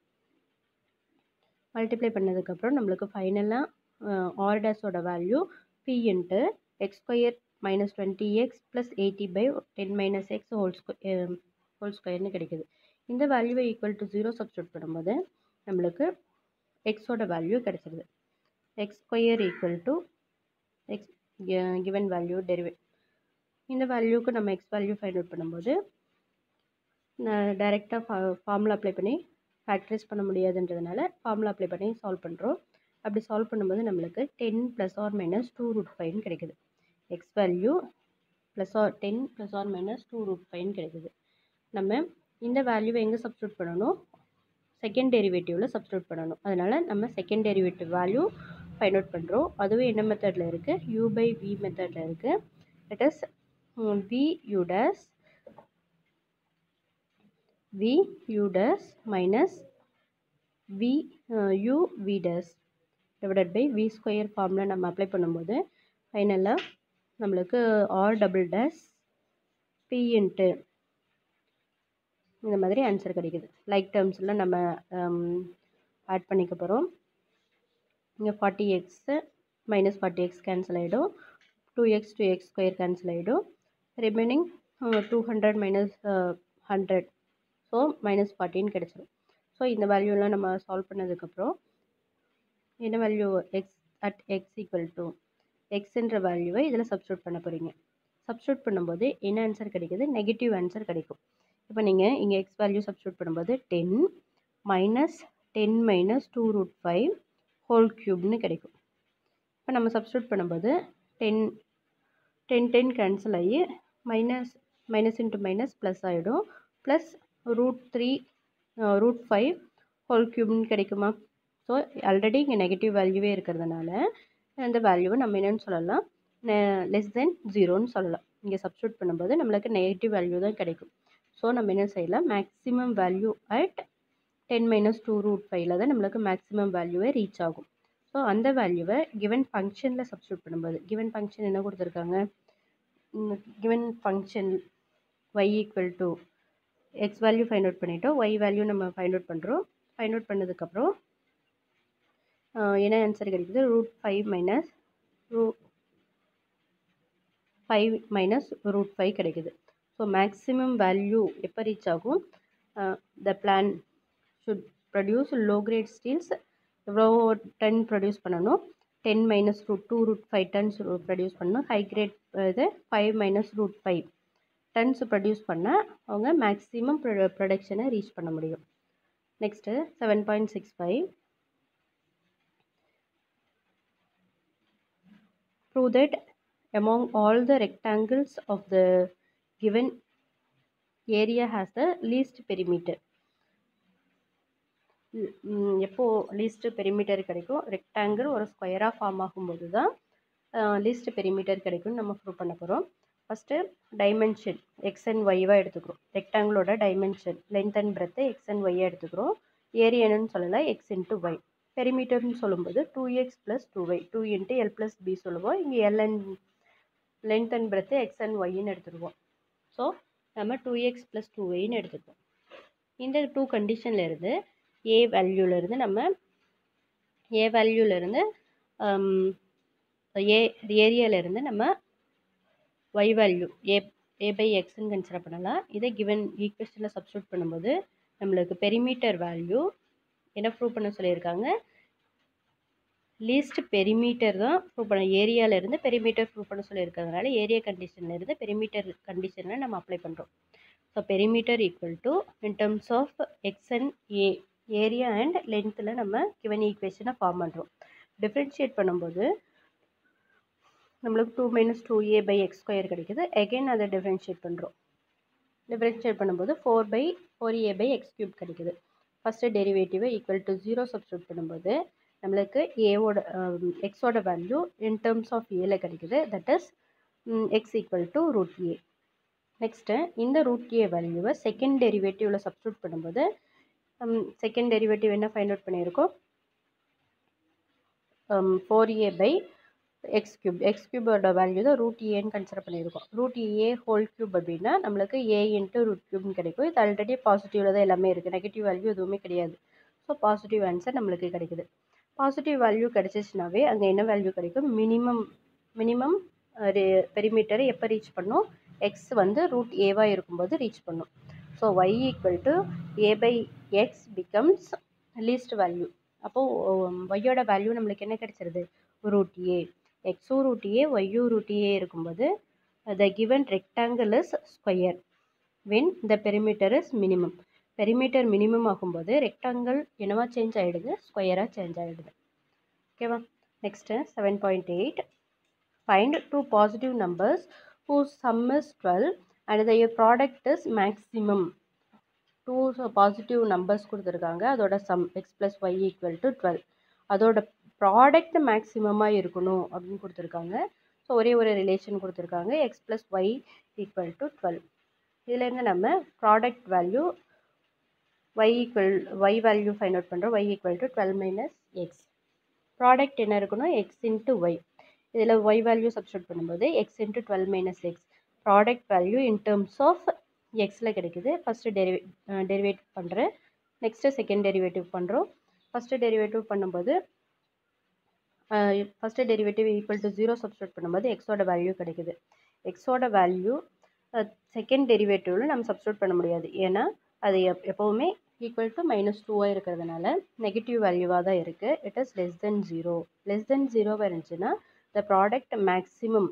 மல்டிப்ளை பண்ணதுக்கப்புறம் நம்மளுக்கு ஃபைனலாக r dash value p into x square minus twenty x plus eighty by ten minus x whole square whole ஸ்கொயர்னு கிடைக்குது இந்த வேல்யூவை ஈக்குவல் டு ஜீரோ சப்ஸ்டியூட் பண்ணும்போது நம்மளுக்கு எக்ஸோட வேல்யூ கிடச்சிருது x square equal to x given value டெரிவே இந்த வேல்யூக்கு நம்ம எக்ஸ் வேல்யூ ஃபைண்ட் அவுட் பண்ணும்போது நான் டைரெக்டாக ஃபா ஃபார்முலா அப்ளை பண்ணி ஃபேக்டரைஸ் பண்ண முடியாதுன்றதுனால ஃபார்முலா அப்ளை பண்ணி சால்வ் பண்ணுறோம் அப்படி சால்வ் பண்ணும்போது நம்மளுக்கு ten plus or minus two root ஃபைவ்னு கிடைக்குது x value plus or ten plus or minus two root ஃபைவ்னு கிடைக்குது நம்ம இந்த வேல்யூவை எங்கே சப்ஸ்டியூட் பண்ணணும் செகண்ட் டெரிவேட்டிவில் சப்ஸ்டியூட் பண்ணணும் அதனால் நம்ம second derivative value find out பண்ணுறோம் அதுவும் என்ன மெத்தடில் இருக்குது யூ பை வி மெத்தடில் இருக்குது it is v u dash v u dash minus v u v dash divided by v square ஃபார்மில் நம்ம அப்ளை பண்ணும்போது ஃபைனலாக நம்மளுக்கு r double dash p into இந்த மாதிரி ஆன்சர் கிடைக்குது லைக் டேர்ம்ஸில் நம்ம ஆட் பண்ணிக்க போகிறோம் இங்கே forty x minus forty x cancel ஆகிடும் two X two x square cancel ஆகிடும் remaining two hundred minus hundred so minus ஃபார்ட்டின்னு கிடச்சிரும் ஸோ இந்த வேல்யூலாம் நம்ம சால்வ் பண்ணதுக்கப்புறம் என்ன value x at x equal to எக்ஸுன்ற வேல்யூவை இதில் சப்ஸ்டியூட் பண்ண போகிறீங்க சப்ஸ்டியூட் பண்ணும்போது என்ன ஆன்சர் கிடைக்குது நெகட்டிவ் ஆன்சர் கிடைக்கும் இப்போ நீங்கள் இங்கே எக்ஸ் வேல்யூ சப்ஸ்டியூட் பண்ணும்போது ten minus ten minus two root five whole க்யூப்னு கிடைக்கும் இப்போ நம்ம சப்ஸ்டியூட் பண்ணும்போது டென் டென் டென் கேன்சல் ஆகி minus minus into minus plus ஆகிடும் plus root three root five whole க்யூப்னு கிடைக்குமா ஸோ ஆல்ரெடி இங்கே நெகட்டிவ் வேல்யூவே இருக்கிறதுனால அந்த வேல்யூவை நம்ம என்னென்னு சொல்லலாம் லெஸ் தென் ஜீரோன்னு சொல்லலாம் இங்கே சப்ஸ்டியூட் பண்ணும்போது நம்மளுக்கு நெகட்டிவ் வேல்யூ தான் கிடைக்கும் ஸோ நம்ம என்ன செய்யலாம் maximum value at ten minus two root ஃபைவ்ல தான் நம்மளுக்கு மேக்ஸிமம் வேல்யூவே ரீச் ஆகும் ஸோ அந்த வேல்யூவை கிவன் ஃபங்க்ஷனில் சப்ஸ்டியூட் பண்ணும்போது கிவன் ஃபங்க்ஷன் என்ன கொடுத்துருக்காங்க given function y equal to x value find out பண்ணிட்டோம் ஒய் வேல்யூ நம்ம ஃபைண்ட் அவுட் பண்ணுறோம் ஃபைண்ட் அவுட் பண்ணதுக்கப்புறம் என்ன ஆன்சர் கிடைக்குது root five minus root five minus root five கிடைக்குது ஸோ மேக்ஸிமம் வேல்யூ எப்போ ரீச் ஆகும் the plant should produce low grade steels எவ்வளோ டன் ப்ரொடியூஸ் பண்ணணும் ten minus root two root five tons produce பண்ணணும் high grade இது five minus root five tons produce பண்ணால் அவங்க maximum ப்ரொடக்ஷனை ரீச் பண்ண முடியும் next seven point six five prove that among all the rectangles of the given area has the least perimeter எப்போ least perimeter கிடைக்கும் rectangle ஒரு ஸ்கொயராக ஃபார்ம் ஆகும்போது தான் லீஸ்ட் பெரிமீட்டர் கிடைக்கும்னு நம்ம ப்ரூவ் பண்ண போகிறோம் ஃபஸ்ட்டு டைமென்ஷன் எக்ஸ் அண்ட் ஒய்வாக எடுத்துக்கிறோம் ரெக்டாங்கிளோட dimension length and breadth x and ஒய்யாக எடுத்துக்கிறோம் ஏரியன்னு சொல்லலாம் எக்ஸ் இன்ட்டு ஒய் பெரிமீட்டர்னு சொல்லும்போது two X plus two y two into L plus b சொல்லுவோம் இங்கே l and length and breadth x and ஒய்ன்னு எடுத்துருவோம் ஸோ நம்ம டூ எக்ஸ் ப்ளஸ் டூ ஒய்ன்னு எடுத்துப்போம் இந்த டூ கண்டிஷனில் இருந்து ஏ வேல்யூலேருந்து நம்ம ஏ வேல்யூலேருந்து ஏ ஏரியாவிலேருந்து நம்ம y value a a by எக்ஸ்ன்னு கன்சிடர் பண்ணலாம் இதை கிவன் ஈக்குவேஷனில் சப்ஸ்டியூட் பண்ணும்போது நம்மளுக்கு பெரிமீட்டர் வேல்யூ என்ன ப்ரூவ் பண்ண சொல்லியிருக்காங்க லீஸ்ட் பெரிமீட்டர் தான் ப்ரூவ் பண்ண ஏரியாவிலேருந்து பெரிமீட்டர் ப்ரூவ் பண்ண சொல்லியிருக்கிறதுனால ஏரியா கண்டிஷன்லேருந்து பெரிமீட்டர் கண்டிஷனில் நம்ம அப்ளை பண்ணுறோம் so perimeter equal to in terms of x and a area and லென்த்தில் நம்ம கிவன் ஈக்குவேஷனை ஃபார்ம் பண்ணுறோம் டிஃப்ரென்ஷியேட் பண்ணும்போது நம்மளுக்கு two minus two a by x square கிடைக்குது எகைன் அதை டிஃப்ரென்ஷியேட் பண்ணுறோம் டிஃப்ரென்ஷியேட் பண்ணும்போது four by four a by x cube கிடைக்குது ஃபஸ்ட்டு டெரிவேட்டிவை ஈக்குவல் டு ஜீரோ சப்ஸ்டியூட் பண்ணும்போது நம்மளுக்கு ஏவோட எக்ஸோட வேல்யூ இன் டேர்ம்ஸ் ஆஃப் ஏல கிடைக்குது that is x equal to root a next இந்த ரூட் ஏ வேல்யூவை செகண்ட் டெரிவேட்டிவில் சப்ஸ்டியூட் பண்ணும்போது செகண்ட் டெரிவேட்டிவ் என்ன ஃபைண்ட் அவுட் பண்ணியிருக்கோம் four a by x cube x கியூபோட வேல்யூ தான் ரூட் ஏன்னு கன்சிடர் பண்ணியிருக்கோம் ரூட் ஏ ஹோல் கியூப் அப்படின்னா நம்மளுக்கு ஏ இன்ட்டு ரூட் கியூப்னு கிடைக்கும் இது ஆல்ரெடி பாசிட்டிவில் தான் எல்லாமே இருக்குது நெகட்டிவ் வேல்யூ எதுவுமே கிடையாது ஸோ பாசிட்டிவ் ஆன்சர் நம்மளுக்கு கிடைக்குது பாசிட்டிவ் வேல்யூ கிடைச்சிச்சுனாவே அங்கே என்ன வேல்யூ கிடைக்கும் மினிமம் மினிமம் பெரிமீட்டரை எப்போ ரீச் பண்ணும் எக்ஸ் வந்து ரூட் ஏவாக இருக்கும்போது ரீச் பண்ணும் so y equal to a by x becomes least value அப்போது ஒய்யோட வேல்யூ நம்மளுக்கு என்ன கிடைச்சிருது root a x root a y root a இருக்கும்போது the given rectangle is square when the perimeter is minimum perimeter minimum ஆகும்போது rectangle என்னவா change ஆகிடுது ஸ்கொயராக சேஞ்ச் ஆகிடுது ஓகேவா next seven point eight find two positive numbers whose sum is 12 and the product is maximum two positive numbers கொடுத்துருக்காங்க அதோட sum x plus y equal to twelve அதோட product மேக்ஸிமமாக இருக்கணும் அப்படின்னு கொடுத்துருக்காங்க ஸோ ஒரே ஒரு ரிலேஷன் கொடுத்துருக்காங்க x plus y equal to twelve இதுலேருந்து நம்ம product value y equal y value find out பண்ணுறோம் y equal to twelve minus x product என்ன இருக்கணும் எக்ஸ் இன்ட்டு ஒய் இதில் ஒய் வேல்யூ சப்ஸ்டியூட் பண்ணும்போது x into twelve minus x product value in terms of எக்ஸில் கிடைக்குது first derive derivate பண்ணுறேன் next second derivative பண்ணுறோம் first derivative பண்ணும்போது first derivative equal to zero substitute பண்ணும்போது எக்ஸோட வேல்யூ கிடைக்குது எக்ஸோட வேல்யூ செகண்ட் டெரிவேட்டிவில் நம்ம சப்ஸ்டியூட் பண்ண முடியாது ஏன்னா அது எப் எப்போவுமே ஈக்குவல் டு மைனஸ் டூவாக இருக்கிறதுனால நெகட்டிவ் வேல்யூவாக தான் இருக்குது it is less than zero less than ஜீரோவாக இருந்துச்சுன்னா the product maximum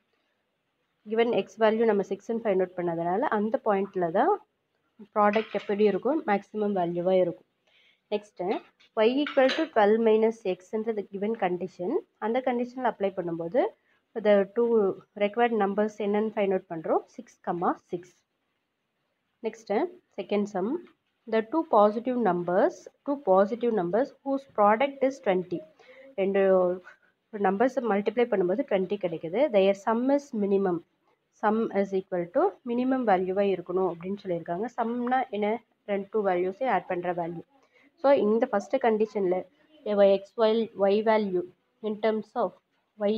given x value நம்ம சிக்ஸ்ன்னு ஃபைண்ட் அவுட் பண்ணதுனால அந்த பாயிண்டில் தான் ப்ராடக்ட் எப்படி இருக்கும் மேக்ஸிமம் வேல்யூவாக இருக்கும் next y equal to twelve minus எக்ஸ்ன்றது கிவன் கண்டிஷன் அந்த கண்டிஷனில் அப்ளை பண்ணும்போது த டூ ரெக்வயர்ட் நம்பர்ஸ் என்னென்னு ஃபைண்ட் அவுட் பண்ணுறோம் six comma six next second sum the two positive numbers two positive numbers whose product is twenty ரெண்டு numbers multiply பண்ணும்போது twenty கிடைக்குது their sum is minimum sum is equal to minimum வேல்யூவாக இருக்கணும் அப்படின்னு சொல்லியிருக்காங்க சம்னா என்ன ரெண்டு டூ வேல்யூஸையும் ஆட் பண்ணுற வேல்யூ ஸோ இந்த ஃபஸ்ட்டு கண்டிஷனில் x y y value in terms of y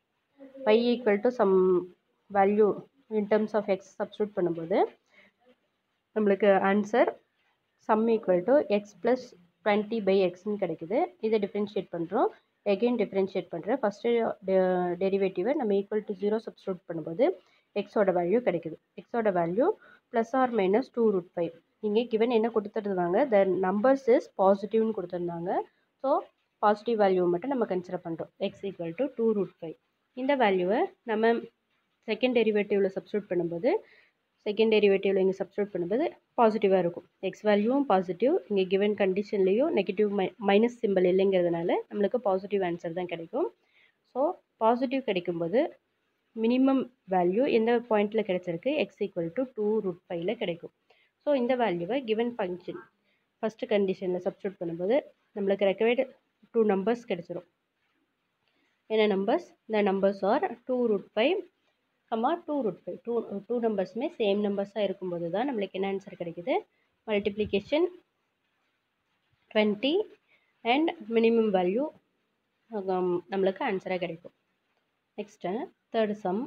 y equal to sum value in terms of x substitute பண்ணும்போது நம்மளுக்கு answer sum equal to x plus twenty by எக்ஸ்னு கிடைக்குது இதை differentiate பண்ணுறோம் again differentiate பண்ணுறேன் first டெரிவேட்டிவை நம்ம ஈக்குவல் டு ஜீரோ சப்ஸ்டியூட் பண்ணும்போது எக்ஸோட வேல்யூ கிடைக்குது எக்ஸோட value plus or minus two root five இங்கே கிவன் என்ன கொடுத்துருந்தாங்க த நம்பர்ஸ் இஸ் பாசிட்டிவ்னு கொடுத்துருந்தாங்க ஸோ பாசிட்டிவ் வேல்யூவை மட்டும் நம்ம கன்சிடர் பண்ணுறோம் x equal to two root five இந்த வேல்யூவை நம்ம செகண்ட் டெரிவேட்டிவில் சப்ஸ்டியூட் பண்ணும்போது செகண்ட் டெரிவேட்டிவில் இங்கே சப்ஸ்டியூட் பண்ணும்போது பாசிட்டிவாக இருக்கும் எக்ஸ் வேல்யூவும் பாசிட்டிவ் இங்கே கிவன் கண்டிஷன்லேயும் நெகட்டிவ் மை மைனஸ் சிம்பிள் இல்லைங்கிறதுனால நம்மளுக்கு பாசிட்டிவ் ஆன்சர் தான் கிடைக்கும் ஸோ பாசிட்டிவ் கிடைக்கும்போது மினிமம் வேல்யூ எந்த பாயிண்டில் கிடைச்சிருக்கு x equal to two root ஃபைவ்ல கிடைக்கும் ஸோ இந்த வேல்யூவை கிவன் ஃபங்க்ஷன் ஃபஸ்ட்டு கண்டிஷனில் சப்ஸ்டியூட் பண்ணும்போது நம்மளுக்கு ரெக்கவர்டு டூ நம்பர்ஸ் கிடைச்சிரும் என்ன numbers the numbers are two root five comma two root five two two நம்பர்ஸுமே சேம் நம்பர்ஸாக இருக்கும்போது தான் நம்மளுக்கு என்ன ஆன்சர் கிடைக்குது multiplication twenty and minimum value நம்மளுக்கு ஆன்சராக கிடைக்கும் next third sum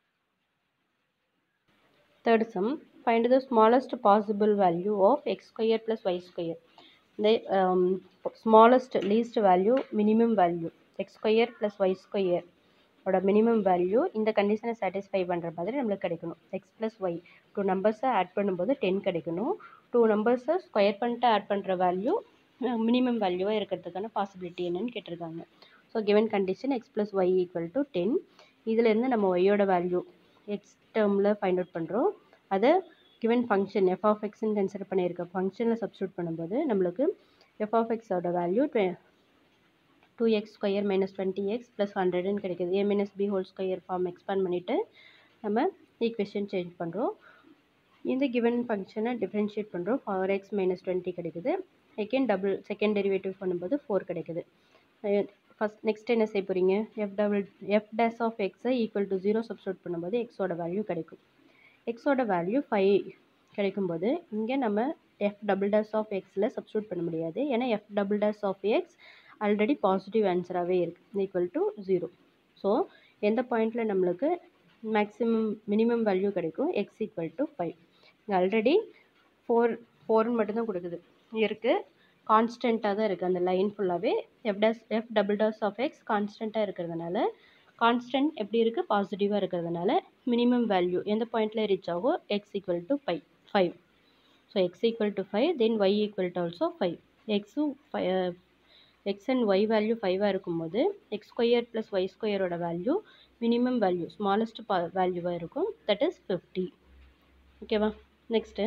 third sum find the smallest possible value of x square plus y square the um, smallest least value minimum value x square plus y square ஓட minimum value இந்த கண்டிஷனை satisfy பண்ணுற மாதிரி நம்மளுக்கு கிடைக்கணும் x plus y two நம்பர்ஸை add பண்ணும்போது ten கிடைக்கணும் டூ நம்பர்ஸை ஸ்கொயர் பண்ணிட்டு ஆட் பண்ணுற வேல்யூ மினிமம் வேல்யூவாக இருக்கிறதுக்கான பாசிபிலிட்டி என்னன்னு கேட்டிருக்காங்க so given condition x plus y equal to ten இதுலேருந்து நம்ம ஒய்யோட வேல்யூ எக்ஸ் டேர்மில் ஃபைண்ட் அவுட் பண்ணுறோம் அதை கிவன் ஃபங்க்ஷன் எஃப் ஆஃப் எக்ஸ்ன்னு கன்சிடர் பண்ணியிருக்க ஃபங்க்ஷனில் சப்ஸ்டியூட் பண்ணும்போது நம்மளுக்கு எஃப் ஆஃப் எக்ஸோட value டுவெ two x square minus twenty x plus ஹண்ட்ரட்னு கிடைக்குது a minus b whole square form expand பண்ணிவிட்டு நம்ம ஈக்குவேஷன் சேஞ்ச் பண்ணுறோம் இந்த கிவன் ஃபங்க்ஷனை டிஃப்ரென்ஷியேட் பண்ணுறோம் ஃபார் எக்ஸ் மைனஸ் டுவெண்ட்டி கிடைக்குது செகண்ட் டபுள் செகண்ட் டெரிவேட்டிவ் பண்ணும்போது ஃபோர் கிடைக்குது ஃபஸ்ட் நெக்ஸ்ட் என்ன செய்ய போகிறீங்க f double f dash of எக்ஸை ஈக்குவல் டு ஜீரோ சப்ஸ்டியூட் பண்ணும்போது எக்ஸோட வேல்யூ கிடைக்கும் எக்ஸோட வேல்யூ ஃபைவ் கிடைக்கும்போது இங்கே நம்ம எஃப் டபுள் டேஸ் ஆஃப் எக்ஸில் சப்ஸ்டியூட் பண்ண முடியாது ஏன்னா f double dash of x already positive ஆன்சராகவே இருக்குது ஈக்குவல் டு ஜீரோ ஸோ எந்த பாயிண்டில் நம்மளுக்கு மேக்ஸிமம் மினிமம் வேல்யூ கிடைக்கும் எக்ஸ் ஈக்குவல் டு ஃபைவ் இங்கே ஆல்ரெடி ஃபோர் ஃபோர்னு மட்டும்தான் கொடுக்குது இருக்குது கான்ஸ்டண்ட்டாக தான் இருக்குது அந்த லைன் ஃபுல்லாகவே f dash f double dash of x கான்ஸ்டண்ட்டாக இருக்கிறதுனால கான்ஸ்டன்ட் எப்படி இருக்குது பாசிட்டிவாக இருக்கிறதுனால மினிமம் வேல்யூ எந்த பாயிண்டில் ரீச் ஆகும் x equal to five five so x equal to five then y equal to also five எக்ஸும் five x and y value ஃபைவாக இருக்கும்போது எக்ஸ் ஸ்கொயர் ப்ளஸ் ஒய் ஸ்கொயரோட வேல்யூ மினிமம் வேல்யூ ஸ்மாலஸ்ட் பா வேல்யூவாக இருக்கும் தட் இஸ் ஃபிஃப்டி ஓகேவா next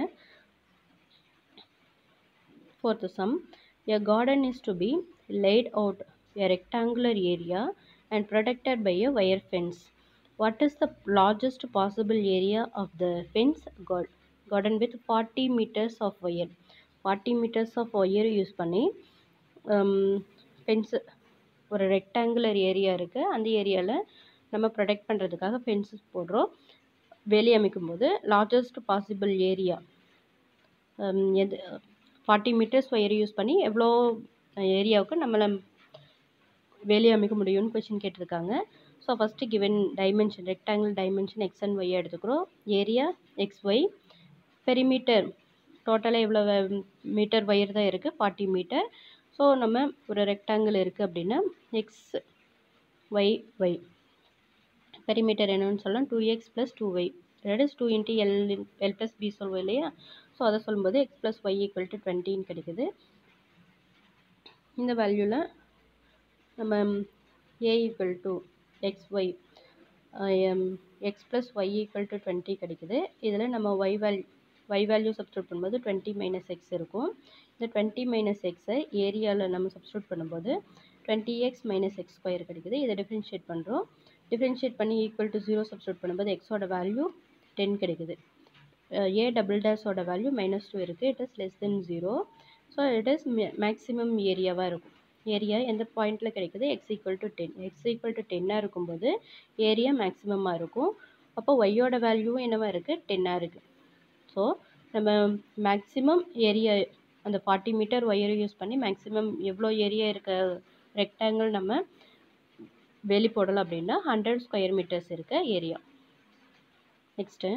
fourth sum a garden is to be laid out a rectangular area and protected by a wire fence. What is the largest possible area of the fence garden with 40 meters of wire? 40 meters of wire use பண்ணி fence ஒரு rectangular area இருக்குது அந்த ஏரியாவில் நம்ம protect பண்ணுறதுக்காக fences போடுறோம் வேலி அமைக்கும் போது லார்ஜஸ்ட் பாசிபிள் ஏரியா எது ஃபார்ட்டி மீட்டர்ஸ் ஒயர் யூஸ் பண்ணி எவ்வளோ ஏரியாவுக்கு நம்மளை வேலி அமைக்க முடியும்னு கொஷின் கேட்டிருக்காங்க so first given dimension rectangle dimension X and y எடுத்துக்கிறோம் ஏரியா எக்ஸ் ஒய் பெரிமீட்டர் டோட்டலாக எவ்வளோ மீட்டர் ஒயர் தான் இருக்குது ஃபார்ட்டி மீட்டர் ஸோ நம்ம ஒரு ரெக்டாங்கிள் இருக்குது அப்படின்னா எக்ஸ் ஒய் ஒய் பெரிமீட்டர் என்னன்னு சொல்லலாம் two X plus two y that is two into l l plus b சொல்லுவோம் இல்லையா ஸோ அதை சொல்லும்போது x plus y equal to டுவெண்ட்டின்னு கிடைக்குது இந்த வேல்யூவில் நம்ம A equal to x y x plus y equal to twenty கிடைக்குது இதில் நம்ம ஒய் வேல் ஒய் வேல்யூ சப்ஸ்டியூட் பண்ணும்போது டுவெண்ட்டி மைனஸ் எக்ஸ் இருக்கும் இந்த டுவெண்ட்டி மைனஸ் எக்ஸை ஏரியாவில் நம்ம சப்ஸ்டியூட் பண்ணும்போது twenty x minus x square கிடைக்குது இதை டிஃப்ரென்ஷியேட் பண்ணுறோம் டிஃப்ரென்ஷியேட் பண்ணி ஈக்குவல் டு ஜீரோ சப்ஸ்டியூட் பண்ணும்போது எக்ஸோட வேல்யூ டென் கிடைக்குது ஏ டபுள் டேஷோட வேல்யூ மைனஸ் டூ இருக்குது it is less than zero so it is maximum ஏரியாவாக இருக்கும் ஏரியா எந்த பாயிண்டில் கிடைக்குது x equal to ten x equal to டென்னாக இருக்கும்போது ஏரியா மேக்ஸிமமாக இருக்கும் அப்போ ஒய்யோட வேல்யூவும் என்னவாக இருக்குது டென்னாக இருக்குது ஸோ நம்ம மேக்ஸிமம் ஏரியா அந்த ஃபார்ட்டி மீட்டர் ஒயரை யூஸ் பண்ணி மேக்ஸிமம் எவ்வளோ ஏரியா இருக்க ரெக்டாங்கிள் நம்ம வெளி போடலாம் அப்படின்னா ஹண்ட்ரட் ஸ்கொயர் மீட்டர்ஸ் இருக்க area next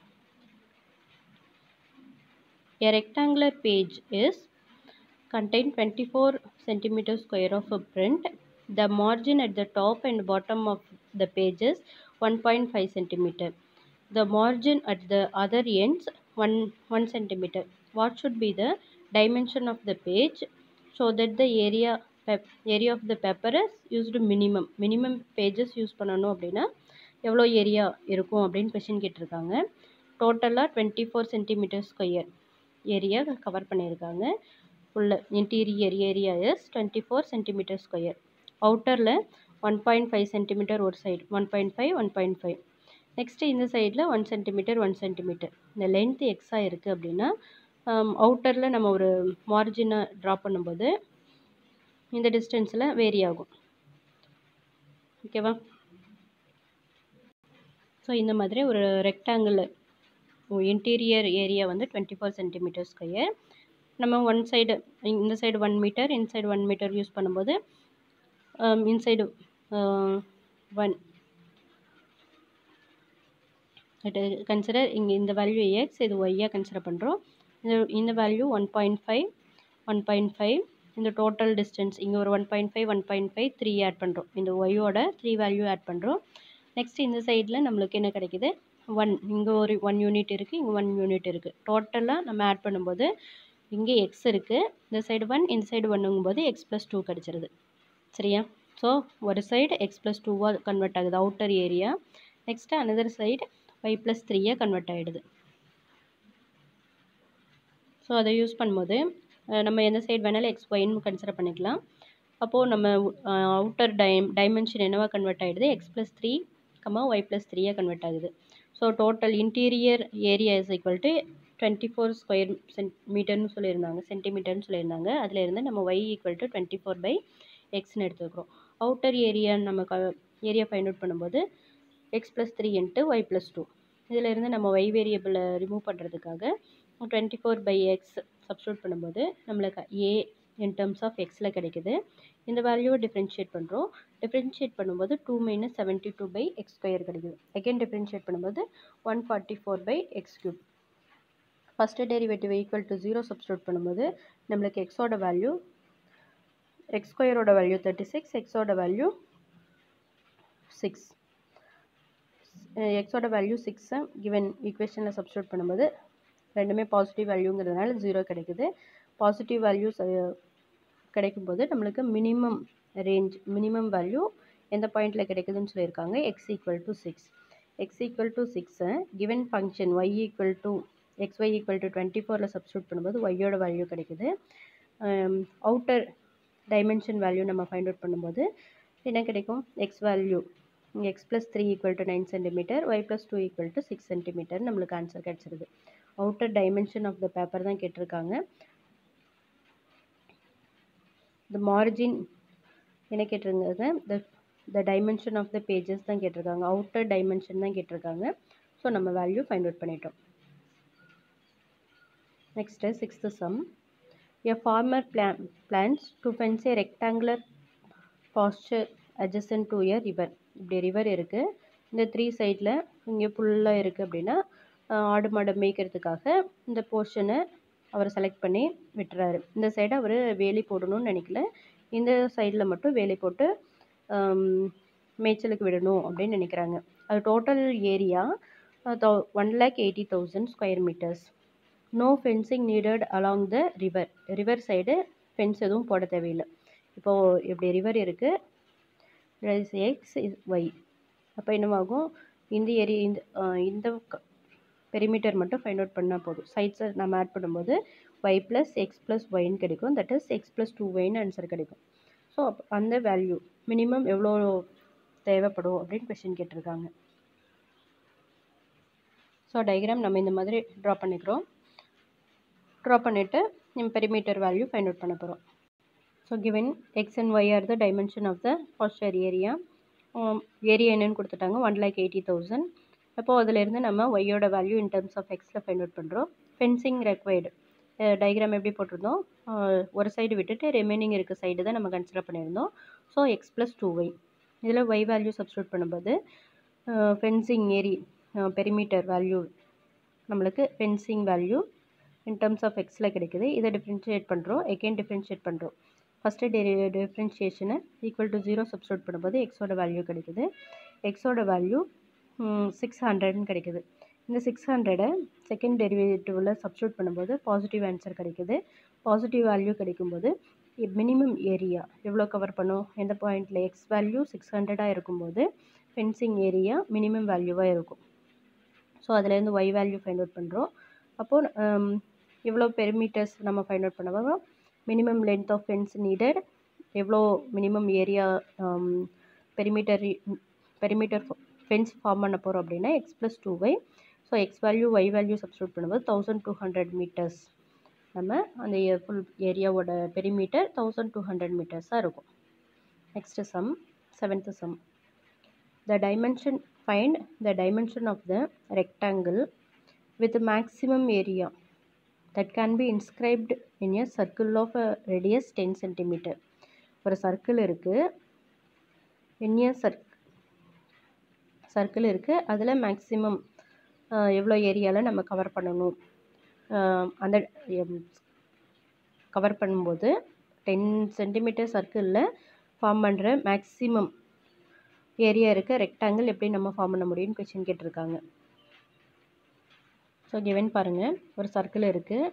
A rectangular page is contain 24 centimeter square of a print. The margin at the top and bottom of the page is 1.5 centimeter. The margin at the other ends 1, 1 centimeter. What should be the dimension of the page so that the area pep- area of the paper is used minimum. Minimum pages use பண்ணணும் அப்படின்னா எவ்வளோ area இருக்கும் அப்படின்னு question கேட்டிருக்காங்க டோட்டலாக twenty four centimetre square area cover பண்ணியிருக்காங்க உள்ள interior area is twenty four centimetre square அவுட்டரில் ஒன் பாயிண்ட் ஃபைவ் சென்டிமீட்டர் ஒரு side one point five one point five next இந்த சைடில் ஒன் சென்டிமீட்டர் ஒன் சென்டிமீட்டர் இந்த லென்த் எக்ஸாக இருக்குது அப்படின்னா அவுட்டரில் நம்ம ஒரு மார்ஜினை ட்ரா பண்ணும்போது இந்த டிஸ்டன்ஸில் வேரி ஆகும் ஓகேவா ஸோ இந்த மாதிரி ஒரு ரெக்டாங்கிள் இன்டீரியர் ஏரியா வந்து டுவெண்ட்டி ஃபோர் சென்டிமீட்டர் ஸ்கொயர் நம்ம ஒன் சைடு இந்த side one metre inside one metre use பண்ணும்போது இன்சைடு ஒன் இட் கன்சிடர் இங்கே இந்த வேல்யூ எக்ஸ் இது ஒய்யாக கன்சிடர் பண்ணுறோம் இந்த இந்த value one point five one point five இந்த டோட்டல் டிஸ்டன்ஸ் இங்கே ஒரு one point five one point five three add பண்ணுறோம் இந்த ஒய்யோட த்ரீ வேல்யூ ஆட் பண்ணுறோம் நெக்ஸ்ட் இந்த சைடில் நம்மளுக்கு என்ன கிடைக்குது ஒன் இங்கே ஒரு ஒன் யூனிட் இருக்குது இங்கே ஒன் யூனிட் இருக்குது டோட்டலாக நம்ம ஆட் பண்ணும்போது இங்கே எக்ஸ் இருக்குது இந்த சைடு ஒன் இந்த சைடு ஒன்றுங்கும்போது எக்ஸ் ப்ளஸ் டூ கிடச்சிருது சரியா ஸோ ஒரு சைடு எக்ஸ் ப்ளஸ் டூவாக கன்வெர்ட் ஆகுது outer area next another side y plus த்ரீயாக கன்வெர்ட் ஆகிடுது ஸோ அதை யூஸ் பண்ணும்போது நம்ம எந்த சைடு வேணாலும் எக்ஸ் ஒய்ன்னு கன்சிடர் பண்ணிக்கலாம் அப்போது நம்ம அவுட்டர் டைம் டைமென்ஷன் என்னவா கன்வெர்ட் ஆகிடுது x plus three comma y plus த்ரீயாக கன்வெர்ட் ஆகுது so total interior area is equal to twenty four square சென்ட் மீட்டர்னு சொல்லியிருந்தாங்க சென்டிமீட்டர்னு சொல்லியிருந்தாங்க அதில் இருந்து நம்ம y equal to twenty four by எக்ஸ்னு எடுத்துக்கிறோம் அவுட்டர் ஏரியா நம்ம க ஏரியா ஃபைண்ட் அவுட் பண்ணும்போது x plus three into y plus two இதில் இருந்து நம்ம ஒய் வேரியபிளை ரிமூவ் பண்ணுறதுக்காக twenty four by X substitute பண்ணும்போது நம்மளுக்கு ஏ இன் டர்ம்ஸ் ஆஃப் எக்ஸில் கிடைக்குது இந்த வேல்யூவை டிஃப்ரென்ஷியேட் பண்ணுறோம் டிஃப்ரென்ஷியேட் பண்ணும்போது two minus seventy two by x square கிடைக்குது அகெயின் டிஃப்ரென்ஷியேட் பண்ணும்போது one forty four by x cube first derivative equal to zero substitute பண்ணும்போது நம்மளுக்கு எக்ஸோட வேல்யூ எக்ஸ் ஸ்கொயரோட வேல்யூ தேர்ட்டி சிக்ஸ் எக்ஸோட வேல்யூ சிக்ஸ் எக்ஸோட வேல்யூ சிக்ஸை கிவன் ஈக்குவேஷனில் சப்ஸ்டியூட் பண்ணும்போது ரெண்டுமே பாசிட்டிவ் வேல்யூங்கிறதுனால ஜீரோ கிடைக்குது பாசிட்டிவ் வேல்யூஸ் கிடைக்கும்போது நம்மளுக்கு மினிமம் ரேஞ்ச் மினிமம் வேல்யூ எந்த பாயிண்டில் கிடைக்குதுன்னு சொல்லியிருக்காங்க x equal to six x equal to சிக்ஸை given function y equal to x y equal to twenty ஃபோரில் சப்ஸ்டியூட் பண்ணும்போது ஒய்யோட வேல்யூ கிடைக்குது அவுட்டர் டைமென்ஷன் வேல்யூ நம்ம ஃபைண்ட் அவுட் பண்ணும்போது என்ன கிடைக்கும் x value x plus three equal to nine centimetre y plus two equal to six centimetre நம்மளுக்கு answer கிடச்சிருது outer dimension of the paper தான் கேட்டிருக்காங்க த மார்ஜின் என்ன கேட்டிருந்தது the the dimension of the pages தான் கேட்டிருக்காங்க அவுட்டர் டைமென்ஷன் தான் கேட்டிருக்காங்க ஸோ நம்ம வேல்யூ ஃபைண்ட் அவுட் பண்ணிட்டோம் next sixth sum a farmer plan plans to fence a rectangular pasture adjacent to a river இப்படி ரிவர் இருக்குது இந்த த்ரீ சைடில் இங்கே ஃபுல்லாக இருக்குது அப்படின்னா ஆடு மாடு மேய்க்கிறதுக்காக இந்த போர்ஷனை அவர் செலக்ட் பண்ணி விட்டுறாரு இந்த சைடு அவர் வேலி போடணும்னு நினைக்கல இந்த சைடில் மட்டும் வேலி போட்டு மேய்ச்சலுக்கு விடணும் அப்படின்னு நினைக்கிறாங்க அது total area one lakh eighty thousand square metres no fencing needed along the river river side fence எதுவும் போட தேவையில்லை இப்போது இப்படி ரிவர் இருக்குது எக்ஸ் ஒய் அப்போ என்னவாகும் இந்த ஏரியா இந்த இந்த பெரிமீட்டர் மட்டும் ஃபைண்ட் அவுட் பண்ணால் போதும் சைட்ஸை நம்ம ஆட் பண்ணும்போது ஒய் ப்ளஸ் எக்ஸ் ப்ளஸ் ஒய்ன்னு கிடைக்கும் that is x plus two ஒய்னு ஆன்சர் கிடைக்கும் ஸோ அந்த வேல்யூ மினிமம் எவ்வளோ தேவைப்படும் அப்படின்னு கொஷின் கேட்டிருக்காங்க ஸோ டயக்ராம் நம்ம இந்த மாதிரி ட்ரா பண்ணிக்கிறோம் ட்ரா பண்ணிவிட்டு நம்ம பெரிமீட்டர் வேல்யூ ஃபைண்ட் அவுட் பண்ண போகிறோம் so given x and y are the dimension of the pasture area area என்னன்னு கொடுத்துட்டாங்க ஒன் லேக் எயிட்டி தௌசண்ட் அப்போது அதிலேருந்து நம்ம ஒய்யோட வேல்யூ இன் டர்ம்ஸ் ஆஃப் எக்ஸில் ஃபைண்ட் அவுட் பண்ணுறோம் ஃபென்சிங் ரெக்வைர்டு டயக்ராம் எப்படி போட்டிருந்தோம் ஒரு சைடு விட்டுட்டு ரிமைனிங் இருக்க சைடு தான் நம்ம கன்சிடர் பண்ணியிருந்தோம் so x plus two y இதில் ஒய் வேல்யூ சப்ஸ்டியூட் பண்ணும்போது ஃபென்சிங் ஏரி பெரிமீட்டர் வேல்யூ நம்மளுக்கு fencing value in terms of எக்ஸில் கிடைக்குது இதை டிஃப்ரென்ஷியேட் பண்ணுறோம் எகெயின் டிஃப்ரென்ஷியேட் பண்ணுறோம் ஃபஸ்ட்டு டெரி டிஃப்ரென்ஷியேஷனை ஈக்குவல் டு ஜீரோ சப்ஸ்டியூட் பண்ணும்போது எக்ஸோட வேல்யூ கிடைக்குது எக்ஸோட வேல்யூ சிக்ஸ் ஹண்ட்ரட்னு கிடைக்குது இந்த சிக்ஸ் ஹண்ட்ரடை செகண்ட் டெரிவேட்டிவில் சப்ஸ்டியூட் பண்ணும்போது பாசிட்டிவ் ஆன்சர் கிடைக்குது பாசிட்டிவ் வேல்யூ கிடைக்கும்போது மினிமம் ஏரியா எவ்வளோ கவர் பண்ணும் எந்த பாயிண்டில் எக்ஸ் வேல்யூ சிக்ஸ் ஹண்ட்ரடாக இருக்கும்போது ஃபென்சிங் ஏரியா மினிமம் வேல்யூவாக இருக்கும் ஸோ அதுலேருந்து ஒய் வேல்யூ ஃபைண்ட் அவுட் பண்ணுறோம் அப்போது எவ்வளோ பெரிமீட்டர்ஸ் நம்ம ஃபைண்ட் அவுட் பண்ண போகிறோம் minimum length of fence needed எவ்வளோ minimum area perimeter perimeter fence form பண்ண போகிறோம் அப்படின்னா x plus two y so x value y value substitute பண்ணும்போது தௌசண்ட் டூ ஹண்ட்ரட் மீட்டர்ஸ் நம்ம அந்த ஃபுல் ஏரியாவோட பெரிமீட்டர் தௌசண்ட் டூ ஹண்ட்ரட் மீட்டர்ஸாக இருக்கும் next sum seventh sum the dimension find the dimension of the rectangle with maximum area that can be inscribed in a circle of a radius 10 centimeter ஒரு circle இருக்குது in சர்க் circle இருக்குது அதில் maximum எவ்வளோ ஏரியாவில் நம்ம cover பண்ணணும் அந்த cover பண்ணும்போது டென் சென்டிமீட்டர் சர்க்கிளில் ஃபார்ம் பண்ணுற மேக்ஸிமம் ஏரியா இருக்க ரெக்டாங்கிள் எப்படி நம்ம ஃபார்ம் பண்ண முடியும்னு கொஷின் கேட்டிருக்காங்க ஸோ கிவன் பாருங்கள் ஒரு சர்க்கிள் இருக்குது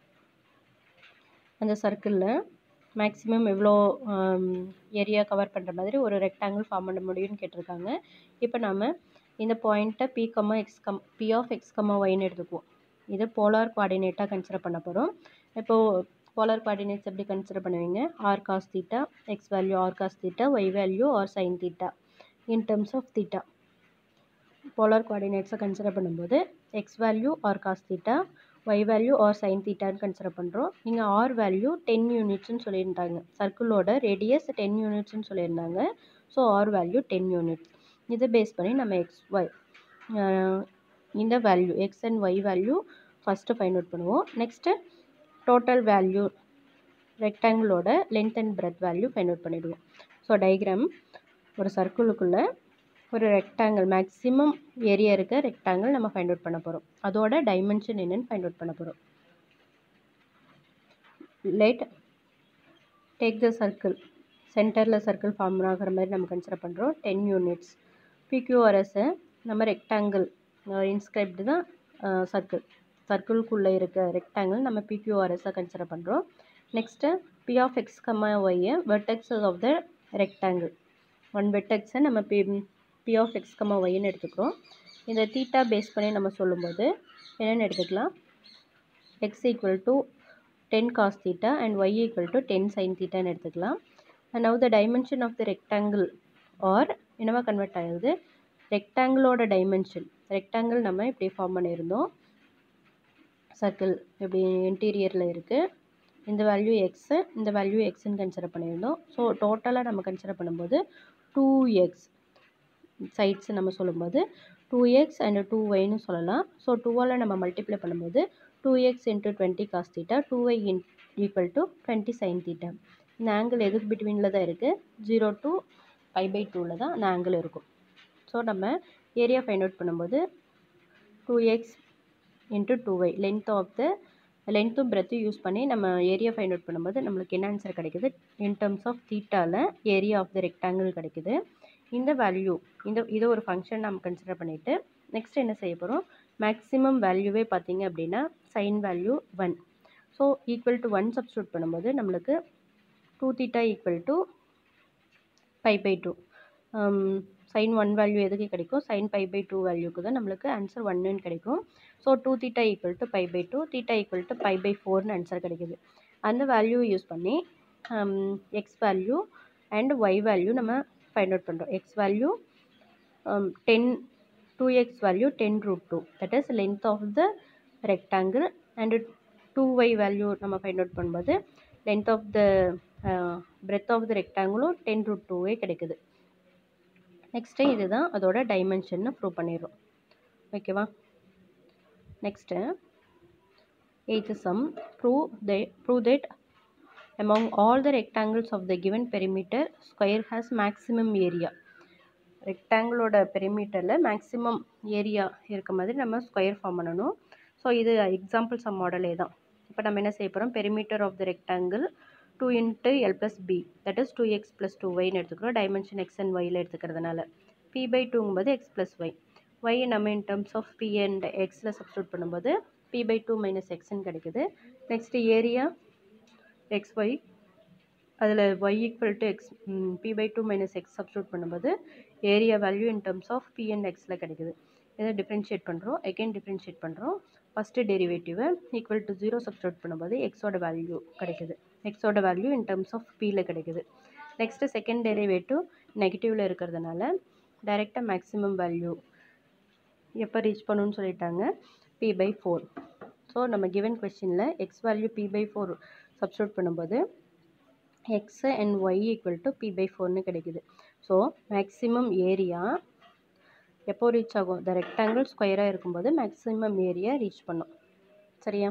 அந்த சர்க்கிளில் மேக்ஸிமம் எவ்வளோ ஏரியா கவர் பண்ணுற மாதிரி ஒரு ரெக்டாங்கிள் ஃபார்ம் பண்ண முடியும்னு கேட்டிருக்காங்க இப்போ நம்ம இந்த பாயிண்ட்டை பி கம்மா எக்ஸ் கம் பி ஆஃப் எக்ஸ் கம்மா ஒய்னு எடுத்துக்குவோம் இது போலார் கோஆர்டினேட்டாக கன்சிடர் பண்ண போகிறோம் இப்போது போலார் கோஆர்டினேட்ஸ் எப்படி கன்சிடர் பண்ணுவீங்க r cos theta x value r cos theta y value r sine theta in terms of theta polar கோஆர்டினேட்ஸை கன்சிடர் பண்ணும்போது x value r cos theta y value r sine தீட்டான்னு consider பண்ணுறோம் நீங்கள் R value ten யூனிட்ஸ்னு சொல்லியிருந்தாங்க சர்க்கிளோட radius ten யூனிட்ஸ்னு சொல்லியிருந்தாங்க so r value ten units இதை பேஸ் பண்ணி நம்ம எக்ஸ் ஒய் இந்த value x and y value first find out பண்ணுவோம் நெக்ஸ்ட்டு டோட்டல் வேல்யூ ரெக்டாங்கிளோட length and breadth value find out பண்ணிவிடுவோம் ஸோ டயக்ராம் ஒரு சர்க்கிளுக்குள்ளே ஒரு ரெக்டாங்கிள் மேக்ஸிமம் ஏரியா இருக்க ரெக்டாங்கிள் நம்ம ஃபைண்ட் அவுட் பண்ண போகிறோம் அதோட டைமென்ஷன் என்னன்னு ஃபைண்ட் அவுட் பண்ண போகிறோம் லைட் டேக் த சர்க்கிள் சென்டரில் சர்க்கிள் ஃபார்ம் ஆகிற மாதிரி நம்ம கன்சிடர் பண்ணுறோம் டென் யூனிட்ஸ் பிக்யூஆர்எஸை நம்ம ரெக்டாங்கிள் இன்ஸ்கிரைப்டு தான் சர்க்கிள் சர்க்கிள்குள்ளே இருக்க ரெக்டாங்கிள் நம்ம பிக்யூஆர்எஸை கன்சிடர் பண்ணுறோம் next P of X comma ஒய்யை vertexes of the rectangle one வெர்டெக்ஸை நம்ம P P of X comma ஒய்ன்னு எடுத்துக்கிறோம் இந்த தீட்டா பேஸ் பண்ணி நம்ம சொல்லும்போது என்னென்னு எடுத்துக்கலாம் x equal to ten cos theta and Y equal to ten sine தீட்டான்னு எடுத்துக்கலாம் and now the dimension of the rectangle are என்னவா கன்வெர்ட் ஆகுது ரெக்டாங்கிளோட டைமென்ஷன் ரெக்டாங்கிள் நம்ம இப்படி ஃபார்ம் பண்ணியிருந்தோம் சர்க்கிள் இப்படி இன்டீரியரில் இருக்குது இந்த வேல்யூ எக்ஸு இந்த வேல்யூ எக்ஸ்ன்னு கன்சிடர் பண்ணியிருந்தோம் ஸோ டோட்டலாக நம்ம கன்சிடர் பண்ணும்போது டூ எக்ஸ் சைட்ஸ் நம்ம சொல்லும்போது டூ எக்ஸ் அண்ட் டூ ஒய்னு சொல்லலாம் ஸோ டூவால் நம்ம மல்டிப்ளை பண்ணும்போது two x into twenty cos theta two y in equal to twenty sine theta இந்த ஆங்கிள் எதுக்கு பிட்வீனில் தான் இருக்குது ஜீரோ டு பை பை டூவில் தான் அந்த ஆங்கிள் இருக்கும் ஸோ நம்ம ஏரியா ஃபைண்ட் அவுட் பண்ணும்போது two x into two y length of the லென்த்தும் பிரெத்தும் யூஸ் பண்ணி நம்ம ஏரியா ஃபைண்ட் அவுட் பண்ணும்போது நம்மளுக்கு என்ன ஆன்சர் கிடைக்குது இன் டர்ம்ஸ் ஆஃப் தீட்டாவில் ஏரியா ஆஃப் த ரெக்டாங்கிள் கிடைக்குது இந்த வேல்யூ இந்த இதை ஒரு ஃபங்க்ஷன் நம்ம கன்சிடர் பண்ணிவிட்டு நெக்ஸ்ட் என்ன செய்ய போகிறோம் மேக்ஸிமம் வேல்யூவே பார்த்தீங்க அப்படின்னா sine value one so equal to one substitute பண்ணும்போது நம்மளுக்கு two theta equal to pi by two sine one value எதுக்கு கிடைக்கும் சைன் பை பை டூ வேல்யூக்கு தான் நம்மளுக்கு ஆன்சர் ஒன்னுன்னு கிடைக்கும் so two theta equal to pi by two theta equal to pi by ஃபோர்னு ஆன்சர் கிடைக்குது அந்த வேல்யூவை யூஸ் பண்ணி x value and y value நம்ம ஃபைண்ட் அவுட் பண்ணுறோம் x value ten two X value ten root two that is length of the rectangle and two y value நம்ம find out பண்ணும்போது length of the breadth of the ரெக்டாங்கிளும் ten root டூவே கிடைக்குது next இதுதான் அதோட டைமென்ஷன்னு prove பண்ணிடுறோம் ஓகேவா next eighth sum prove the prove that among all the rectangles of the given perimeter square has maximum area ரெக்டாங்கிளோட பெரிமீட்டரில் மேக்ஸிமம் ஏரியா இருக்க மாதிரி நம்ம ஸ்கொயர் ஃபார்ம் பண்ணணும் ஸோ இது எக்ஸாம்பிள் சம் மாடலே தான் இப்போ நம்ம என்ன செய்ய போகிறோம் perimeter of the rectangle two into L plus B that is two X plus two ஒய்னு எடுத்துக்கிறோம் டைமென்ஷன் எக்ஸ் அண்ட் ஒயில் எடுத்துக்கிறதுனால பி பை டூங்கும்போது எக்ஸ் ப்ளஸ் ஒய் ஒய் நம்ம in terms of B and எக்ஸில் சப்ஸ்டியூட் பண்ணும்போது பி பை டூ மைனஸ் எக்ஸ்ன்னு கிடைக்குது நெக்ஸ்ட்டு ஏரியா எக்ஸ் ஒய் அதில் Y equal to X P by two minus X substitute பண்ணும்போது area value in terms of B and எக்ஸில் கிடைக்குது இதை differentiate பண்ணுறோம் எகைன் டிஃப்ரென்ஷியேட் பண்ணுறோம் ஃபஸ்ட்டு டெரிவேட்டிவை ஈக்குவல் டு ஜீரோ சப்ஸ்டியூட் பண்ணும்போது எக்ஸோட வேல்யூ கிடைக்குது எக்ஸோட வேல்யூ இன் டர்ம்ஸ் ஆஃப் பியில் கிடைக்குது நெக்ஸ்ட்டு செகண்ட் டெரிவேட்டிவ் நெகட்டிவில் இருக்கிறதுனால டைரெக்டாக மேக்ஸிமம் வேல்யூ எப்போ ரீச் பண்ணணும்னு சொல்லிட்டாங்க பி பை ஃபோர் ஸோ நம்ம கிவன் கொஷினில் X value P by four substitute பண்ணும்போது X and Y equal to P by ஃபோர்னு கிடைக்குது ஸோ மேக்ஸிமம் ஏரியா எப்போ ரீச் ஆகும் இந்த ரெக்டாங்கிள் ஸ்கொயராக இருக்கும்போது மேக்ஸிமம் ஏரியா ரீச் பண்ணும் சரியா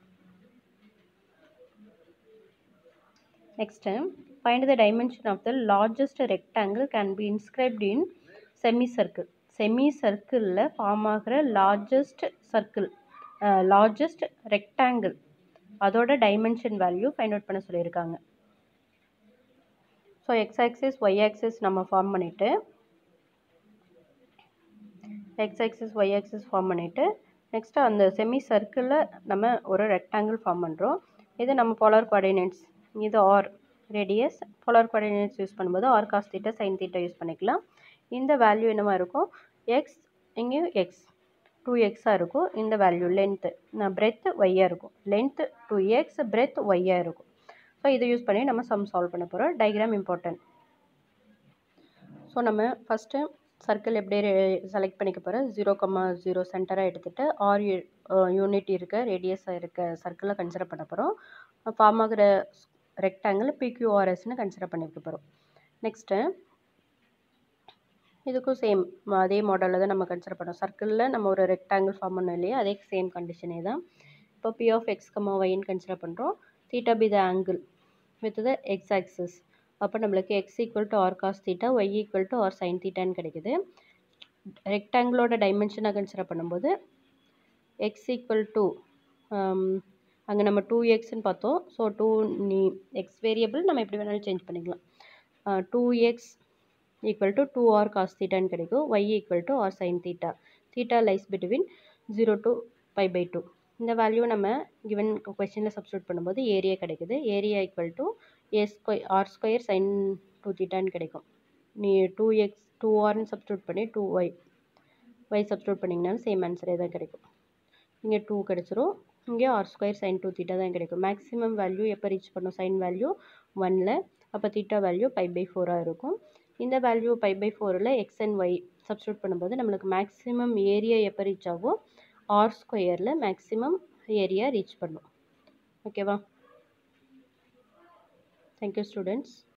next find the dimension of the largest rectangle can be inscribed in semi circle semi சர்க்கிளில் ஃபார்ம் ஆகிற லார்ஜஸ்ட் சர்க்கிள் லார்ஜஸ்ட் ரெக்டாங்கிள் அதோட டைமென்ஷன் வேல்யூ ஃபைண்ட் அவுட் பண்ண சொல்லியிருக்காங்க so X axis Y axis நம்ம form பண்ணிவிட்டு X axis Y axis form பண்ணிவிட்டு next அந்த semi சர்க்கிளில் நம்ம ஒரு ரெக்டாங்கிள் ஃபார்ம் பண்ணுறோம் இது நம்ம போலார் கோஆர்டினேட்ஸ் இது R radius polar coordinates use பண்ணும்போது R cos theta sine theta use பண்ணிக்கலாம் இந்த வேல்யூ என்னவா இருக்கும் எக்ஸ் இங்கேயும் எக்ஸ் டூ எக்ஸாக இருக்கும் இந்த வேல்யூ லென்த்து நான் பிரெத்து ஒய்யாக இருக்கும் லென்த்து டூ எக்ஸ் பிரெத் ஒய்யாக இருக்கும் ஸோ இதை யூஸ் பண்ணி நம்ம சம் சால்வ் பண்ண போகிறோம் டயக்ராம் இம்பார்ட்டன்ட் ஸோ நம்ம ஃபஸ்ட்டு சர்க்கிள் எப்படி செலக்ட் பண்ணிக்க போகிறோம் ஜீரோ கம்மா ஜீரோ சென்டராக எடுத்துகிட்டு ஆர் யூனிட் இருக்க ரேடியஸாக இருக்க சர்க்கிளை கன்சிடர் பண்ண போகிறோம் ஃபார்ம் ஆகிற ரெக்டாங்கிள் பிக்யூஆர்எஸ்னு கன்சிடர் பண்ணிக்க போகிறோம் நெக்ஸ்ட்டு இதுக்கும் சேம் அதே மாடலில் தான் நம்ம கன்சிடர் பண்ணோம் சர்க்கிளில் நம்ம ஒரு ரெக்டாங்கிள் ஃபார்ம் பண்ணோம் இல்லையா அதே சேம் கண்டிஷனே தான் இப்போ பி ஆஃப் எக்ஸ் கம்மா ஒய்ன்னு கன்சிடர் பண்ணுறோம் theta be the angle with the X axis அப்போ நம்மளுக்கு X equal to R cos theta Y equal to R sine தீட்டான்னு கிடைக்குது ரெக்டாங்கிளோட டைமென்ஷனாக கன்சிடர் பண்ணும்போது எக்ஸ் ஈக்குவல் டு அங்கே நம்ம டூ எக்ஸ்ன்னு பார்த்தோம் ஸோ டூ நீ எக்ஸ் வேரியபிள் நம்ம எப்படி வேணாலும் சேஞ்ச் பண்ணிக்கலாம் two X equal to two R cos தீட்டான்னு கிடைக்கும் Y equal to R sine theta theta lies between zero to five by two இந்த வேல்யூ நம்ம கிவன் கொஷனில் சப்ஸ்டியூட் பண்ணும்போது ஏரியா கிடைக்குது area equal to A square R square sine two தீட்டான்னு கிடைக்கும் நீ டூ எக்ஸ் டூ ஆர்னு சப்ஸ்டியூட் பண்ணி டூ ஒய் ஒய் சப்ஸ்டியூட் பண்ணிங்கனாலும் சேம் ஆன்சரே தான் கிடைக்கும் இங்கே டூ கிடச்சிரும் இங்கே R square sine two theta தான் கிடைக்கும் மேக்ஸிமம் வேல்யூ எப்போ ரீச் பண்ணும் சைன் வேல்யூ ஒனில் அப்போ தீட்டா வேல்யூ பை பை ஃபோராக இருக்கும் இந்த வேல்யூ பை பை ஃபோரில் எக்ஸ் அண்ட் ஒய் சப்ஸ்டியூட் பண்ணும்போது நம்மளுக்கு மேக்ஸிமம் ஏரியா எப்போ ரீச் ஆகும் ஆர் ஸ்கொயரில் மேக்ஸிமம் ஏரியா ரீச் பண்ணும் ஓகேவா தேங்க்யூ ஸ்டூடெண்ட்ஸ்